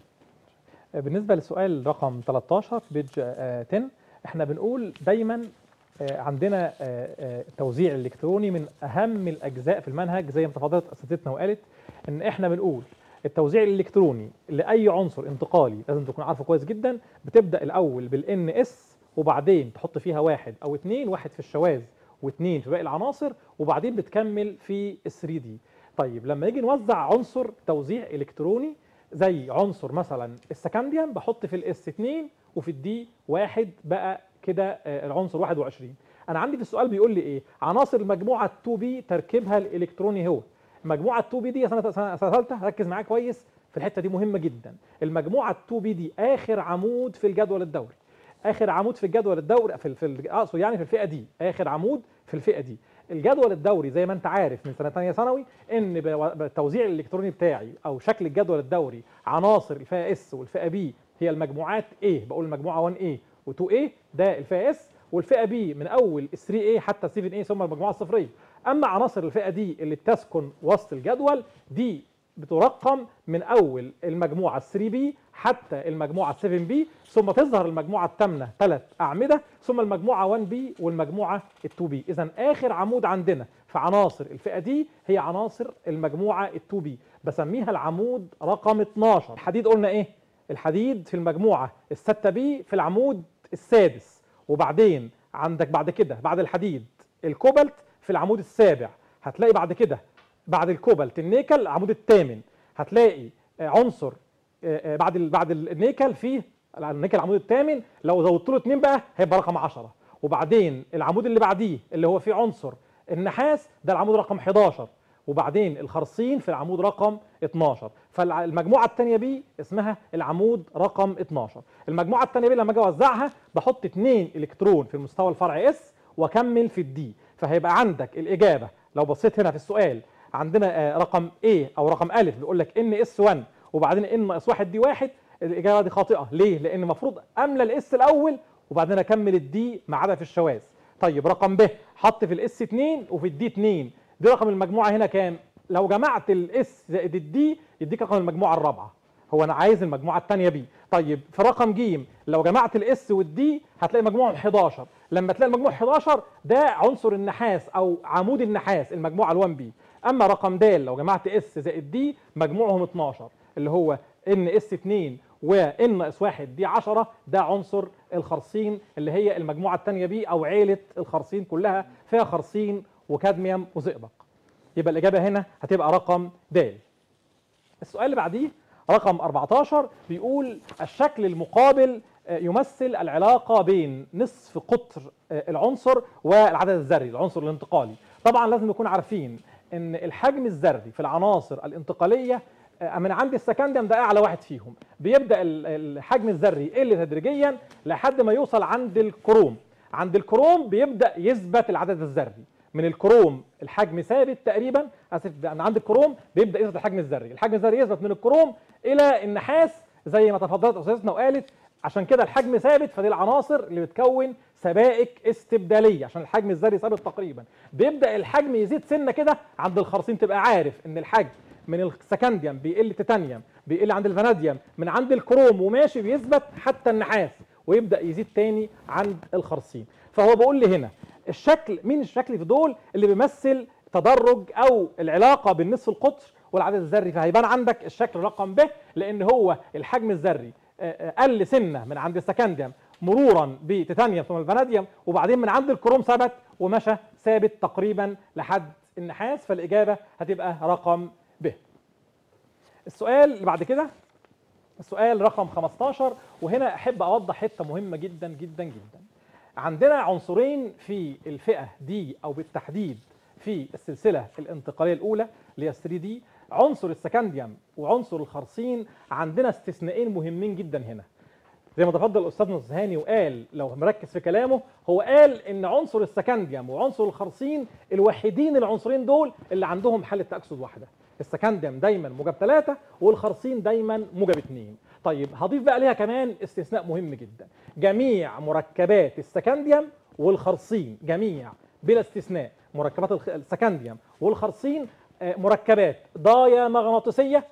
بالنسبه للسؤال رقم 13 في بيج آه، 10 احنا بنقول دايما آه، عندنا آه، آه، توزيع الالكتروني من اهم الاجزاء في المنهج زي ما تفضلت اساتذتنا وقالت ان احنا بنقول التوزيع الالكتروني لاي عنصر انتقالي لازم تكون عارفه كويس جدا بتبدا الاول بالان اس وبعدين تحط فيها واحد او اثنين واحد في الشواذ واثنين في باقي العناصر وبعدين بتكمل في ال 3 دي طيب لما يجي نوزع عنصر توزيع الكتروني زي عنصر مثلا السكنديوم بحط في الاس 2 وفي الدي واحد بقى كده آه، العنصر 21 انا عندي في السؤال بيقول لي ايه عناصر المجموعه 2 بي تركيبها الالكتروني هو المجموعه 2 بي دي يا سنه سنه سنة ثالثه ركز معايا كويس في الحته دي مهمه جدا المجموعه 2 بي دي اخر عمود في الجدول الدوري اخر عمود في الجدول الدوري في في ال- اقصد يعني في الفئه دي اخر عمود في الفئه دي الجدول الدوري زي ما انت عارف من سنه ثانيه ثانوي ان ب- بالتوزيع الالكتروني بتاعي او شكل الجدول الدوري عناصر الفئه اس والفئه بي هي المجموعات A بقول المجموعه 1 A و2 A ده الفئه اس والفئه بي من اول 3 A حتى 7 A ثم المجموعه الصفريه اما عناصر الفئه دي اللي بتسكن وسط الجدول دي بترقم من اول المجموعه 3 بي حتى المجموعه 7 بي ثم تظهر المجموعه الثامنه ثلاث اعمده ثم المجموعه 1 بي والمجموعه 2 بي اذا اخر عمود عندنا في عناصر الفئه دي هي عناصر المجموعه 2 بي بسميها العمود رقم 12 الحديد قلنا ايه الحديد في المجموعه الستة بي في العمود السادس وبعدين عندك بعد كده بعد الحديد الكوبالت في العمود السابع هتلاقي بعد كده بعد الكوبالت النيكل العمود الثامن هتلاقي آه، عنصر آه، آه، بعد ال- بعد النيكل فيه النيكل العمود الثامن لو زودت له اثنين بقى هيبقى رقم 10 وبعدين العمود اللي بعديه اللي هو فيه عنصر النحاس ده العمود رقم 11 وبعدين الخرسين في العمود رقم 12 فالمجموعه الثانيه بي اسمها العمود رقم 12 المجموعه الثانيه بي لما اجي اوزعها بحط اثنين الكترون في المستوى الفرعي اس واكمل في الدي فهيبقى عندك الاجابه لو بصيت هنا في السؤال عندنا آه، رقم A او رقم أ بيقول لك ان اس 1 وبعدين ان ناقص 1 دي 1 الاجابه دي خاطئه ليه؟ لان المفروض املى الاس الاول وبعدين اكمل الدي ما عدا في الشواذ طيب رقم ب حط في الاس 2 وفي الدي 2 دي رقم المجموعه هنا كام؟ لو جمعت الاس زائد الدي يديك رقم المجموعه الرابعه هو انا عايز المجموعه الثانيه بي طيب في رقم ج لو جمعت الاس والدي هتلاقي مجموعهم 11 لما تلاقي المجموع 11 ده عنصر النحاس او عمود النحاس المجموعه ال1 بي اما رقم د لو جمعت اس زائد دي مجموعهم 12 اللي هو ان اس 2 وان ناقص 1 دي 10 ده عنصر الخرسين اللي هي المجموعه الثانيه بي او عيله الخرسين كلها فيها خرسين وكادميوم وزئبق يبقى الاجابه هنا هتبقى رقم د السؤال اللي بعديه رقم 14 بيقول الشكل المقابل آه، يمثل العلاقة بين نصف قطر آه، العنصر والعدد الذري العنصر الانتقالي طبعا لازم نكون عارفين ان الحجم الذري في العناصر الانتقالية آه، من عند السكنديوم ده اعلى واحد فيهم بيبدا ال- الحجم الذري يقل تدريجيا لحد ما يوصل عند الكروم عند الكروم بيبدا يثبت العدد الذري من الكروم الحجم ثابت تقريبا اسف ده من عند الكروم بيبدا يثبت الحجم الذري الحجم الذري يثبت من الكروم الى النحاس زي ما تفضلت استاذتنا وقالت عشان كده الحجم ثابت فدي العناصر اللي بتكون سبائك استبداليه عشان الحجم الذري ثابت تقريبا بيبدا الحجم يزيد سنه كده عند الخرسين تبقى عارف ان الحجم من السكنديوم بيقل تيتانيوم بيقل عند الفاناديوم من عند الكروم وماشي بيثبت حتى النحاس ويبدا يزيد تاني عند الخرسين فهو بيقول لي هنا الشكل مين الشكل في دول اللي بيمثل تدرج او العلاقه بين نصف القطر والعدد الذري فهيبان عندك الشكل رقم ب لان هو الحجم الذري آه، آه، قل سنه من عند السكنديوم مرورا بتيتانيوم ثم الفاناديوم وبعدين من عند الكروم ثبت ومشى ثابت تقريبا لحد النحاس فالاجابه هتبقى رقم ب السؤال اللي بعد كده السؤال رقم 15 وهنا احب اوضح حته مهمه جدا جدا جدا عندنا عنصرين في الفئه دي او بالتحديد في السلسله الانتقاليه الاولى اللي هي 3 دي عنصر السكنديوم وعنصر الخرسين عندنا استثنائين مهمين جدا هنا زي ما تفضل استاذنا الزهاني وقال لو مركز في كلامه هو قال ان عنصر السكنديوم وعنصر الخرسين الوحيدين العنصرين دول اللي عندهم حاله تاكسد واحده السكنديوم دايما موجب ثلاثة والخرسين دايما موجب اثنين طيب هضيف بقى ليها كمان استثناء مهم جدا جميع مركبات السكنديوم والخرسين جميع بلا استثناء مركبات الخ- السكنديوم والخرسين آه، مركبات ضايا مغناطيسيه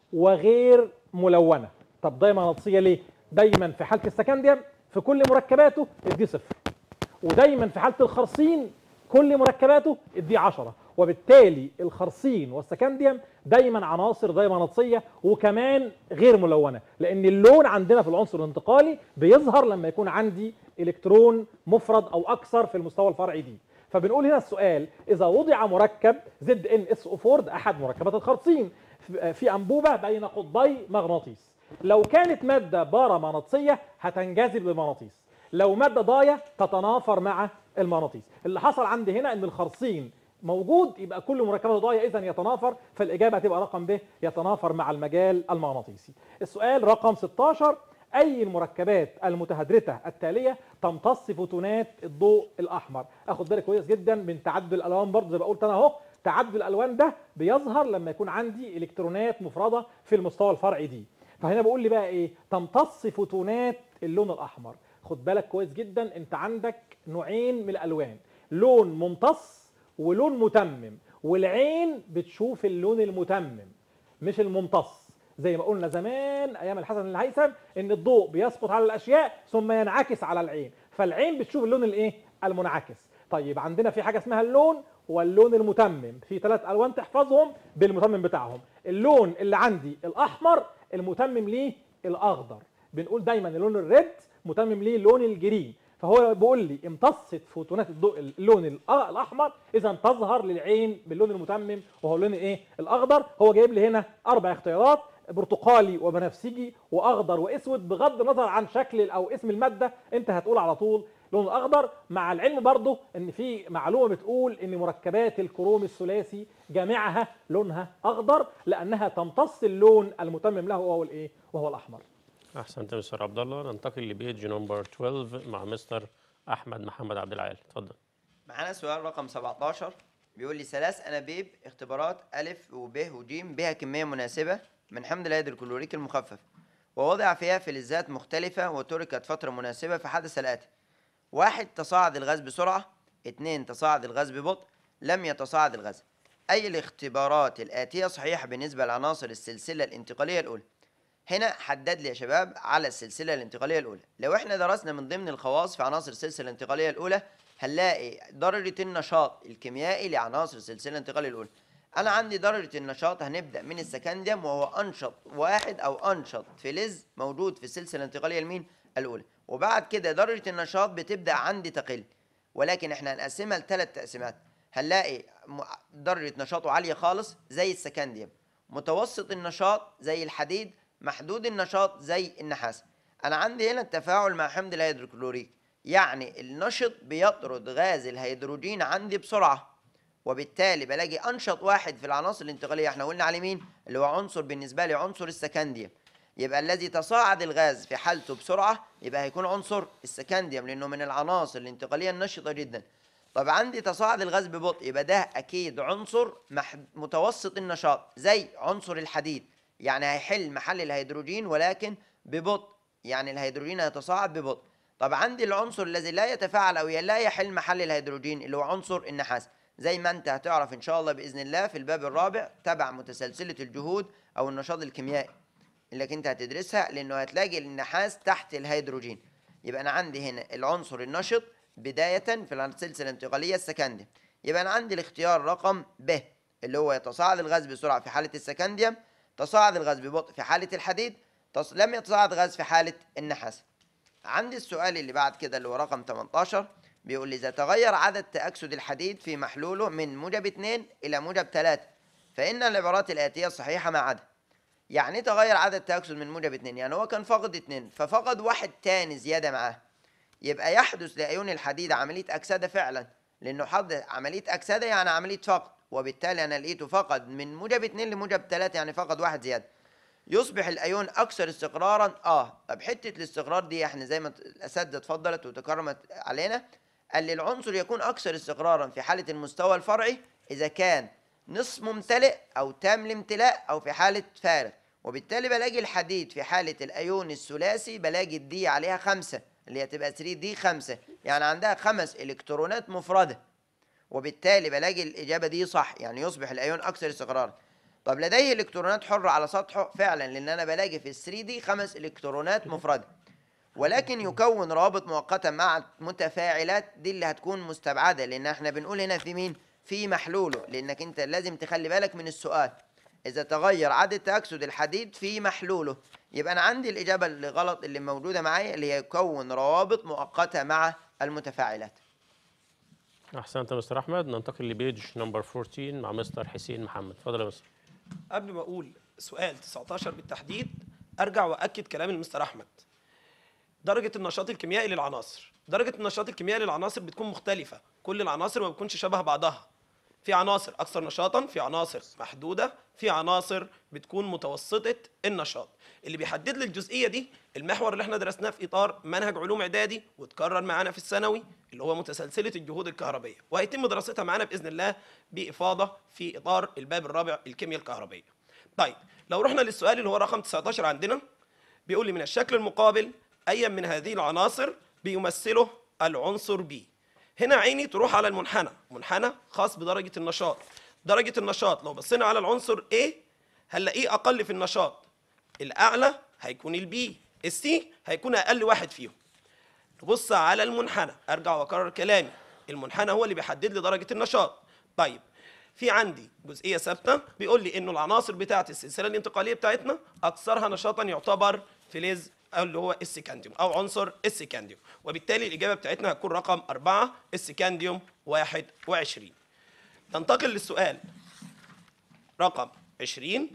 وغير ملونه طب ضايا مغناطيسيه ليه دايما في حاله السكنديوم في كل مركباته ادي صفر ودايما في حاله الخرسين كل مركباته ادي 10 وبالتالي الخرسين والسكنديوم دايما عناصر دايمغناطيسيه وكمان غير ملونه لان اللون عندنا في العنصر الانتقالي بيظهر لما يكون عندي الكترون مفرد او اكثر في المستوى الفرعي دي فبنقول هنا السؤال اذا وضع مركب زد ان اس او 4 ده احد مركبات الخرسين في- في انبوبه بين قطبي مغناطيس لو كانت ماده بارامغناطيسيه هتنجذب للمغناطيس لو ماده ضايه تتنافر مع المغناطيس اللي حصل عندي هنا ان الخرسين موجود يبقى كل مركباته ضايه اذا يتنافر فالاجابه هتبقى رقم ب يتنافر مع المجال المغناطيسي السؤال رقم 16 اي المركبات المتهدرته التاليه تمتص فوتونات الضوء الاحمر اخد بالك كويس جدا من تعدد الالوان برضه زي ما قلت انا اهو تعدد الالوان ده بيظهر لما يكون عندي الكترونات مفرده في المستوى الفرعي دي فهنا بقول لي بقى ايه تمتص فوتونات اللون الاحمر خد بالك كويس جدا انت عندك نوعين من الالوان لون ممتص ولون متمم والعين بتشوف اللون المتمم مش الممتص زي ما قلنا زمان ايام الحسن الهيثم ان الضوء بيسقط على الاشياء ثم ينعكس على العين فالعين بتشوف اللون الايه المنعكس طيب عندنا في حاجه اسمها اللون واللون المتمم في ثلاث الوان تحفظهم بالمتمم بتاعهم اللون اللي عندي الاحمر المتمم ليه الاخضر بنقول دايما اللون الريد متمم ليه اللون الجرين فهو بيقول لي امتصت فوتونات الضوء اللون الأ- الاحمر اذا تظهر للعين باللون المتمم وهو اللون ايه الاخضر هو جايب لي هنا اربع اختيارات برتقالي وبنفسجي واخضر واسود بغض النظر عن شكل او اسم الماده انت هتقول على طول لون الاخضر مع العلم برضه ان في معلومه بتقول ان مركبات الكروم الثلاثي جميعها لونها اخضر لانها تمتص اللون المتمم له وهو الايه وهو الاحمر احسنت يا مستر عبد الله ننتقل لبيج نمبر 12 مع مستر احمد محمد عبد العال اتفضل معانا سؤال رقم 17 بيقول لي ثلاث انابيب اختبارات الف وب وج بها كميه مناسبه من حمض الهيدروكلوريك المخفف ووضع فيها فلزات مختلفه وتركت فتره مناسبه فحدث الاتي واحد تصاعد الغاز بسرعه اثنين تصاعد الغاز ببطء لم يتصاعد الغاز اي الاختبارات الاتيه صحيحه بالنسبه لعناصر السلسله الانتقاليه الاولى هنا حدد لي يا شباب على السلسله الانتقاليه الاولى لو احنا درسنا من ضمن الخواص في عناصر السلسله الانتقاليه الاولى هنلاقي درجه النشاط الكيميائي لعناصر السلسله الانتقاليه الاولى انا عندي درجه النشاط هنبدا من السكنديوم وهو انشط واحد او انشط فلز موجود في السلسله الانتقاليه المين الاولى وبعد كده درجه النشاط بتبدا عندي تقل ولكن احنا هنقسمها لثلاث تقسيمات هنلاقي م- درجه نشاطه عاليه خالص زي السكنديوم متوسط النشاط زي الحديد محدود النشاط زي النحاس انا عندي هنا التفاعل مع حمض الهيدروكلوريك يعني النشط بيطرد غاز الهيدروجين عندي بسرعه وبالتالي بلاقي انشط واحد في العناصر الانتقاليه احنا قلنا عليه مين اللي هو عنصر بالنسبه لي عنصر السكنديوم يبقى الذي تصاعد الغاز في حالته بسرعه يبقى هيكون عنصر السكنديوم لانه من العناصر الانتقاليه النشطه جدا طب عندي تصاعد الغاز ببطء يبقى ده اكيد عنصر مح... متوسط النشاط زي عنصر الحديد يعني هيحل محل الهيدروجين ولكن ببطء يعني الهيدروجين هيتصاعد ببطء طب عندي العنصر الذي لا يتفاعل او لا يحل محل الهيدروجين اللي هو عنصر النحاس زي ما انت هتعرف ان شاء الله باذن الله في الباب الرابع تبع متسلسله الجهود او النشاط الكيميائي اللي انت هتدرسها لانه هتلاقي النحاس تحت الهيدروجين يبقى انا عندي هنا العنصر النشط بدايه في السلسله الانتقاليه السكندي يبقى انا عندي الاختيار رقم ب اللي هو يتصاعد الغاز بسرعه في حاله السكنديوم تصاعد الغاز ببطء في حاله الحديد تص... لم يتصاعد غاز في حاله النحاس عندي السؤال اللي بعد كده اللي هو رقم 18 بيقول لي إذا تغير عدد تأكسد الحديد في محلوله من موجب 2 إلى موجب 3 فإن العبارات الآتية صحيحة ما عدا يعني إيه تغير عدد تأكسد من موجب 2 يعني هو كان فقد 2 ففقد واحد تاني زيادة معاه يبقى يحدث لأيون الحديد عملية أكسدة فعلا لأنه حدث عملية أكسدة يعني عملية فقد وبالتالي أنا لقيته فقد من موجب 2 لموجب 3 يعني فقد واحد زيادة يصبح الايون اكثر استقرارا اه طب حته الاستقرار دي احنا زي ما الاساتذه اتفضلت وتكرمت علينا قال لي العنصر يكون اكثر استقرارا في حاله المستوى الفرعي اذا كان نصف ممتلئ او تام الامتلاء او في حاله فارغ وبالتالي بلاقي الحديد في حاله الايون الثلاثي بلاقي الدي عليها خمسة اللي هتبقى 3 دي خمسة يعني عندها خمس الكترونات مفرده وبالتالي بلاقي الاجابه دي صح يعني يصبح الايون اكثر استقرارا طب لديه الكترونات حره على سطحه فعلا لان انا بلاقي في ال 3 دي خمس الكترونات مفرده ولكن يكون روابط مؤقته مع متفاعلات دي اللي هتكون مستبعده لان احنا بنقول هنا في مين في محلوله لانك انت لازم تخلي بالك من السؤال اذا تغير عدد تاكسد الحديد في محلوله يبقى انا عندي الاجابه اللي غلط اللي موجوده معايا اللي هي يكون روابط مؤقته مع المتفاعلات احسنت يا مستر احمد ننتقل لبيج نمبر 14 مع مستر حسين محمد اتفضل يا مستر قبل ما اقول سؤال 19 بالتحديد ارجع واكد كلام المستر احمد درجه النشاط الكيميائي للعناصر درجه النشاط الكيميائي للعناصر بتكون مختلفه كل العناصر ما بتكونش شبه بعضها في عناصر اكثر نشاطا في عناصر محدوده في عناصر بتكون متوسطه النشاط اللي بيحدد لي الجزئيه دي المحور اللي احنا درسناه في اطار منهج علوم اعدادي واتكرر معانا في الثانوي اللي هو متسلسله الجهود الكهربيه وهيتم دراستها معانا باذن الله بافاضه في اطار الباب الرابع الكيمياء الكهربيه طيب لو رحنا للسؤال اللي هو رقم 19 عندنا بيقول لي من الشكل المقابل اي من هذه العناصر بيمثله العنصر بي هنا عيني تروح على المنحنى منحنى خاص بدرجه النشاط درجه النشاط لو بصينا على العنصر A هنلاقيه اقل في النشاط الاعلى هيكون البي السي هيكون اقل واحد فيهم نبص على المنحنى ارجع واكرر كلامي المنحنى هو اللي بيحدد لي درجه النشاط طيب في عندي جزئيه ثابته بيقول لي انه العناصر بتاعه السلسله الانتقاليه بتاعتنا اكثرها نشاطا يعتبر فلز أو اللي هو السكانديوم او عنصر السكانديوم وبالتالي الاجابه بتاعتنا هتكون رقم أربعة السكانديوم 21 ننتقل للسؤال رقم 20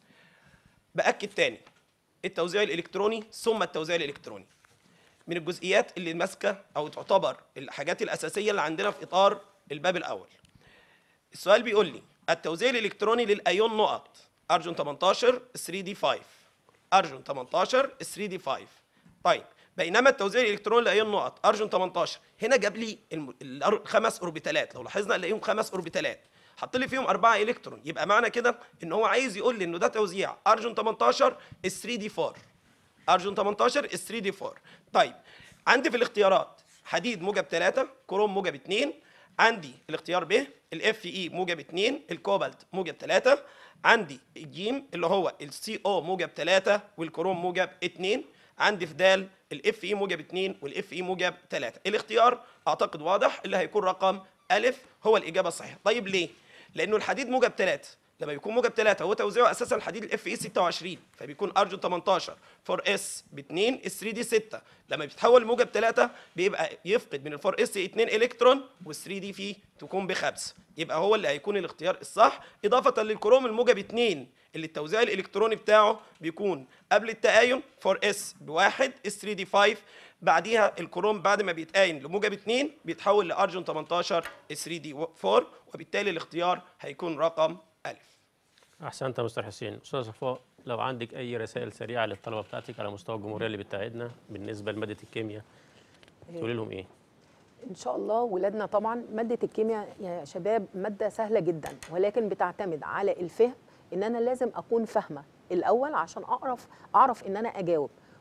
باكد تاني التوزيع الالكتروني ثم التوزيع الالكتروني من الجزئيات اللي ماسكه او تعتبر الحاجات الاساسيه اللي عندنا في اطار الباب الاول السؤال بيقول لي التوزيع الالكتروني للايون نقط ارجون 18 3 دي 5 ارجون 18 3 دي 5 طيب بينما التوزيع الالكتروني لايون نقط ارجون 18 هنا جاب لي الم- الخمس اوربيتالات لو لاحظنا نلاقيهم خمس اوربيتالات حط لي فيهم أربعة إلكترون يبقى معنى كده إن هو عايز يقول لي إنه ده توزيع أرجون 18 3 دي 4 ارجون 18 اس 3 دي 4 طيب عندي في الاختيارات حديد موجب 3 كروم موجب 2 عندي الاختيار ب الاف اي موجب 2 الكوبالت موجب 3 عندي الجيم اللي هو السي او موجب 3 والكروم موجب 2 عندي في دال الاف اي موجب 2 والاف اي موجب 3 الاختيار اعتقد واضح اللي هيكون رقم الف هو الاجابه الصحيحه طيب ليه لانه الحديد موجب 3 لما بيكون موجب 3 هو توزيعه اساسا الحديد الاف اي 26 فبيكون ارجون 18 4 اس ب 2 اس 3 دي 6 لما بيتحول لموجب 3 بيبقى يفقد من ال 4 اس 2 الكترون وال 3 دي فيه تكون بخمسه يبقى هو اللي هيكون الاختيار الصح اضافه للكروم الموجب 2 اللي التوزيع الالكتروني بتاعه بيكون قبل التآين 4 اس بواحد اس 3 دي 5 بعديها الكروم بعد ما بيتآين لموجب 2 بيتحول لارجون 18 اس 3 دي 4 وبالتالي الاختيار هيكون رقم الف احسنت يا مستر حسين استاذ صفاء لو عندك اي رسائل سريعه للطلبه بتاعتك على مستوى الجمهوريه اللي بتاعتنا بالنسبه لماده الكيمياء تقولي لهم ايه ان شاء الله ولادنا طبعا ماده الكيمياء يا شباب ماده سهله جدا ولكن بتعتمد على الفهم ان انا لازم اكون فاهمه الاول عشان اعرف اعرف ان انا اجاوب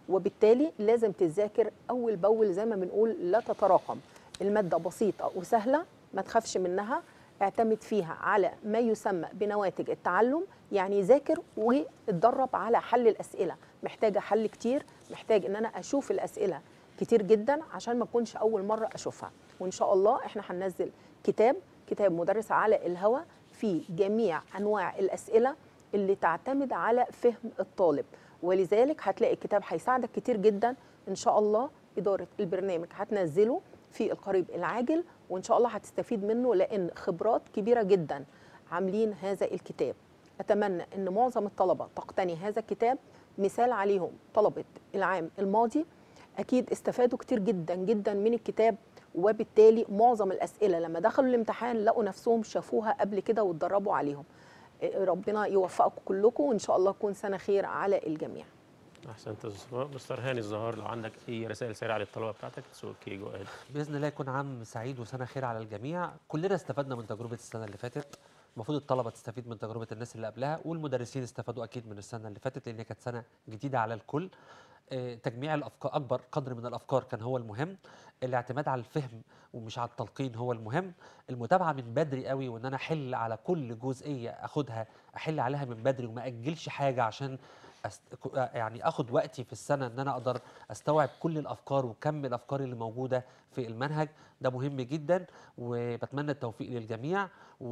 وبالتالي لازم تذاكر اول باول زي ما بنقول لا تتراكم الماده بسيطه وسهله ما تخافش منها اعتمد فيها على ما يسمى بنواتج التعلم يعني ذاكر واتدرب على حل الاسئله محتاجه حل كتير محتاج ان انا اشوف الاسئله كتير جدا عشان ما اكونش اول مره اشوفها وان شاء الله احنا هننزل كتاب كتاب مدرس على الهوى في جميع انواع الاسئله اللي تعتمد على فهم الطالب ولذلك هتلاقي الكتاب هيساعدك كتير جدا ان شاء الله اداره البرنامج هتنزله في القريب العاجل وان شاء الله هتستفيد منه لان خبرات كبيره جدا عاملين هذا الكتاب اتمنى ان معظم الطلبه تقتني هذا الكتاب مثال عليهم طلبه العام الماضي اكيد استفادوا كتير جدا جدا من الكتاب وبالتالي معظم الاسئله لما دخلوا الامتحان لقوا نفسهم شافوها قبل كده واتدربوا عليهم إيه، ربنا يوفقكم كلكم وان شاء الله تكون سنه خير على الجميع احسنت يا أستاذ صفاء. مستر هاني الزهار لو عندك اي رسائل سريعه للطلبه بتاعتك سو اوكي جو اهيد باذن الله يكون عام سعيد وسنه خير على الجميع كلنا استفدنا من تجربه السنه اللي فاتت المفروض الطلبه تستفيد من تجربه الناس اللي قبلها والمدرسين استفادوا اكيد من السنه اللي فاتت لان هي كانت سنه جديده على الكل آه، تجميع الافكار اكبر قدر من الافكار كان هو المهم الاعتماد على الفهم ومش على التلقين هو المهم المتابعه من بدري قوي وان انا احل على كل جزئيه اخدها احل عليها من بدري وما اجلش حاجه عشان أست... ك- آه، يعني اخد وقتي في السنه ان انا اقدر استوعب كل الافكار وكم الافكار اللي موجوده في المنهج ده مهم جدا وبتمنى التوفيق للجميع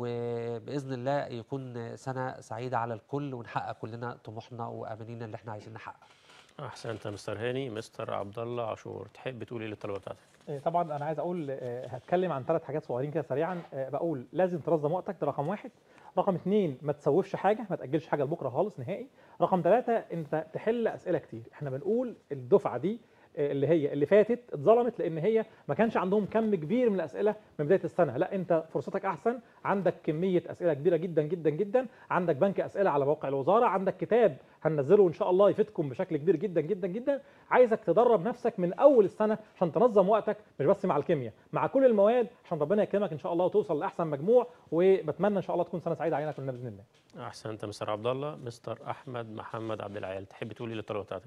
وباذن الله يكون سنه سعيده على الكل ونحقق كلنا طموحنا وامانينا اللي احنا عايزين نحققها احسنت يا مستر هاني مستر عبد الله عاشور تحب تقول ايه للطلبه بتاعتك إيه، طبعا انا عايز اقول آه، هتكلم عن ثلاث حاجات صغيرين كده سريعا آه، بقول لازم تنظم وقتك ده رقم واحد رقم اثنين ما تسوفش حاجه ما تاجلش حاجه لبكره خالص نهائي رقم ثلاثة انت تحل اسئله كتير احنا بنقول الدفعه دي آه، اللي هي اللي فاتت اتظلمت لان هي ما كانش عندهم كم كبير من الاسئله من بدايه السنه لا انت فرصتك احسن عندك كميه اسئله كبيره جدا جدا جدا عندك بنك اسئله على موقع الوزاره عندك كتاب هننزله ان شاء الله يفيدكم بشكل كبير جدا جدا جدا عايزك تدرب نفسك من اول السنه عشان تنظم وقتك مش بس مع الكيمياء مع كل المواد عشان ربنا يكرمك ان شاء الله وتوصل لاحسن مجموع وبتمنى ان شاء الله تكون سنه سعيده علينا كلنا باذن الله احسنت يا مستر عبد الله مستر احمد محمد عبد العال تحب تقول ايه للطلبه بتاعتك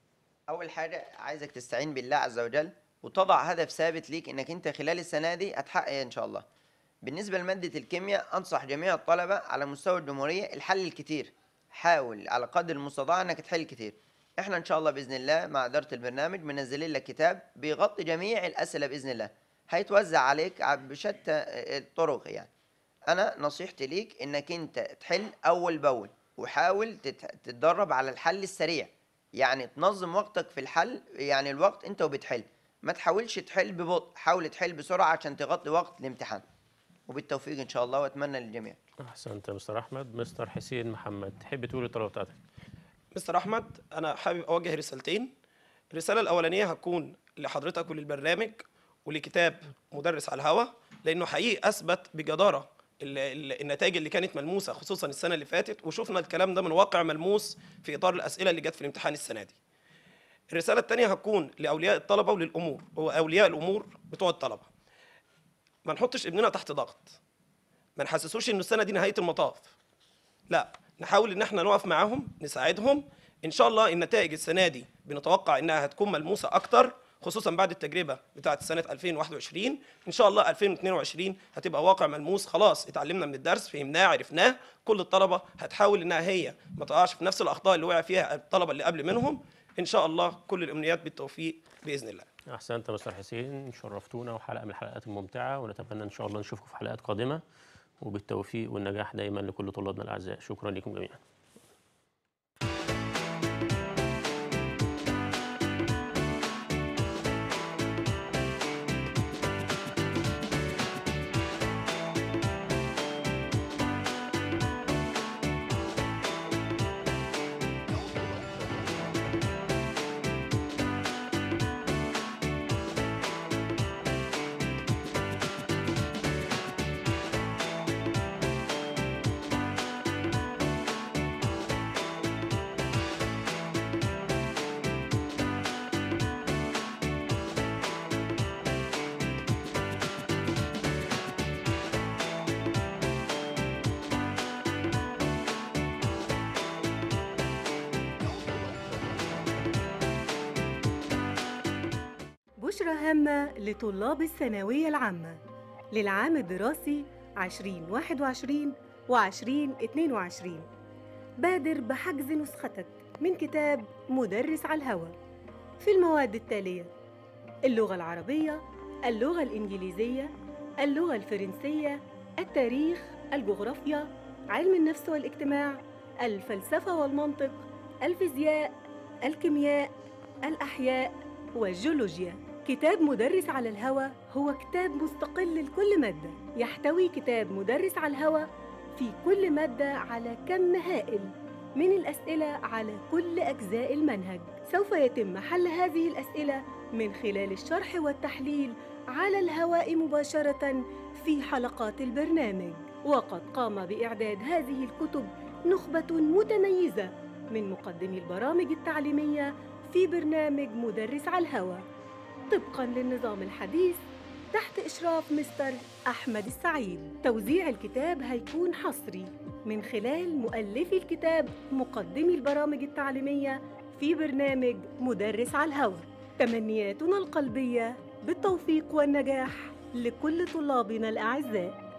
اول حاجه عايزك تستعين بالله عز وجل وتضع هدف ثابت ليك انك انت خلال السنه دي هتحقق ان شاء الله بالنسبه لماده الكيمياء انصح جميع الطلبه على مستوى الجمهوريه الحل الكتير حاول على قدر المستطاع انك تحل كتير احنا ان شاء الله باذن الله مع اداره البرنامج منزلين لك كتاب بيغطي جميع الاسئله باذن الله هيتوزع عليك ع- بشتى الطرق يعني انا نصيحتي ليك انك انت تحل اول باول وحاول تت- تتدرب على الحل السريع يعني تنظم وقتك في الحل يعني الوقت انت وبتحل ما تحاولش تحل ببطء حاول تحل بسرعه عشان تغطي وقت الامتحان وبالتوفيق ان شاء الله واتمنى للجميع احسنت يا مستر احمد مستر حسين محمد تحب تقول للطلبه بتاعتك مستر احمد انا حابب اوجه رسالتين الرساله الاولانيه هتكون لحضرتك وللبرنامج ولكتاب مدرس على الهوا لانه حقيقي اثبت بجداره ال- ال- النتائج اللي كانت ملموسه خصوصا السنه اللي فاتت وشفنا الكلام ده من واقع ملموس في اطار الاسئله اللي جت في الامتحان السنه دي الرساله الثانيه هتكون لاولياء الطلبه وللامور واولياء الامور بتوع الطلبه ما نحطش ابننا تحت ضغط ما نحسسوش ان السنه دي نهايه المطاف لا نحاول ان احنا نقف معاهم نساعدهم ان شاء الله النتائج السنه دي بنتوقع انها هتكون ملموسه اكتر خصوصا بعد التجربه بتاعه سنه 2021 ان شاء الله 2022 هتبقى واقع ملموس خلاص اتعلمنا من الدرس فهمناه عرفناه كل الطلبه هتحاول انها هي ما تقعش في نفس الاخطاء اللي وقع فيها الطلبه اللي قبل منهم ان شاء الله كل الامنيات بالتوفيق باذن الله احسنت يا مستر حسين شرفتونا وحلقه من الحلقات الممتعه ونتمنى ان شاء الله نشوفكم في حلقات قادمه وبالتوفيق والنجاح دايما لكل طلابنا الاعزاء شكرا لكم جميعا نشرة هامة لطلاب الثانوية العامة للعام الدراسي 2021 و2022 بادر بحجز نسختك من كتاب مدرس على الهوى في المواد التالية اللغة العربية اللغة الإنجليزية اللغة الفرنسية التاريخ الجغرافيا علم النفس والاجتماع الفلسفة والمنطق الفيزياء الكيمياء الأحياء والجيولوجيا كتاب مدرس على الهوى هو كتاب مستقل لكل مادة يحتوي كتاب مدرس على الهوى في كل مادة على كم هائل من الأسئلة على كل أجزاء المنهج سوف يتم حل هذه الأسئلة من خلال الشرح والتحليل على الهواء مباشرة في حلقات البرنامج وقد قام بإعداد هذه الكتب نخبة متميزة من مقدمي البرامج التعليمية في برنامج مدرس على الهوى طبقا للنظام الحديث تحت إشراف مستر أحمد السعيد توزيع الكتاب هيكون حصري من خلال مؤلفي الكتاب مقدمي البرامج التعليمية في برنامج مدرس على الهوى تمنياتنا القلبية بالتوفيق والنجاح لكل طلابنا الأعزاء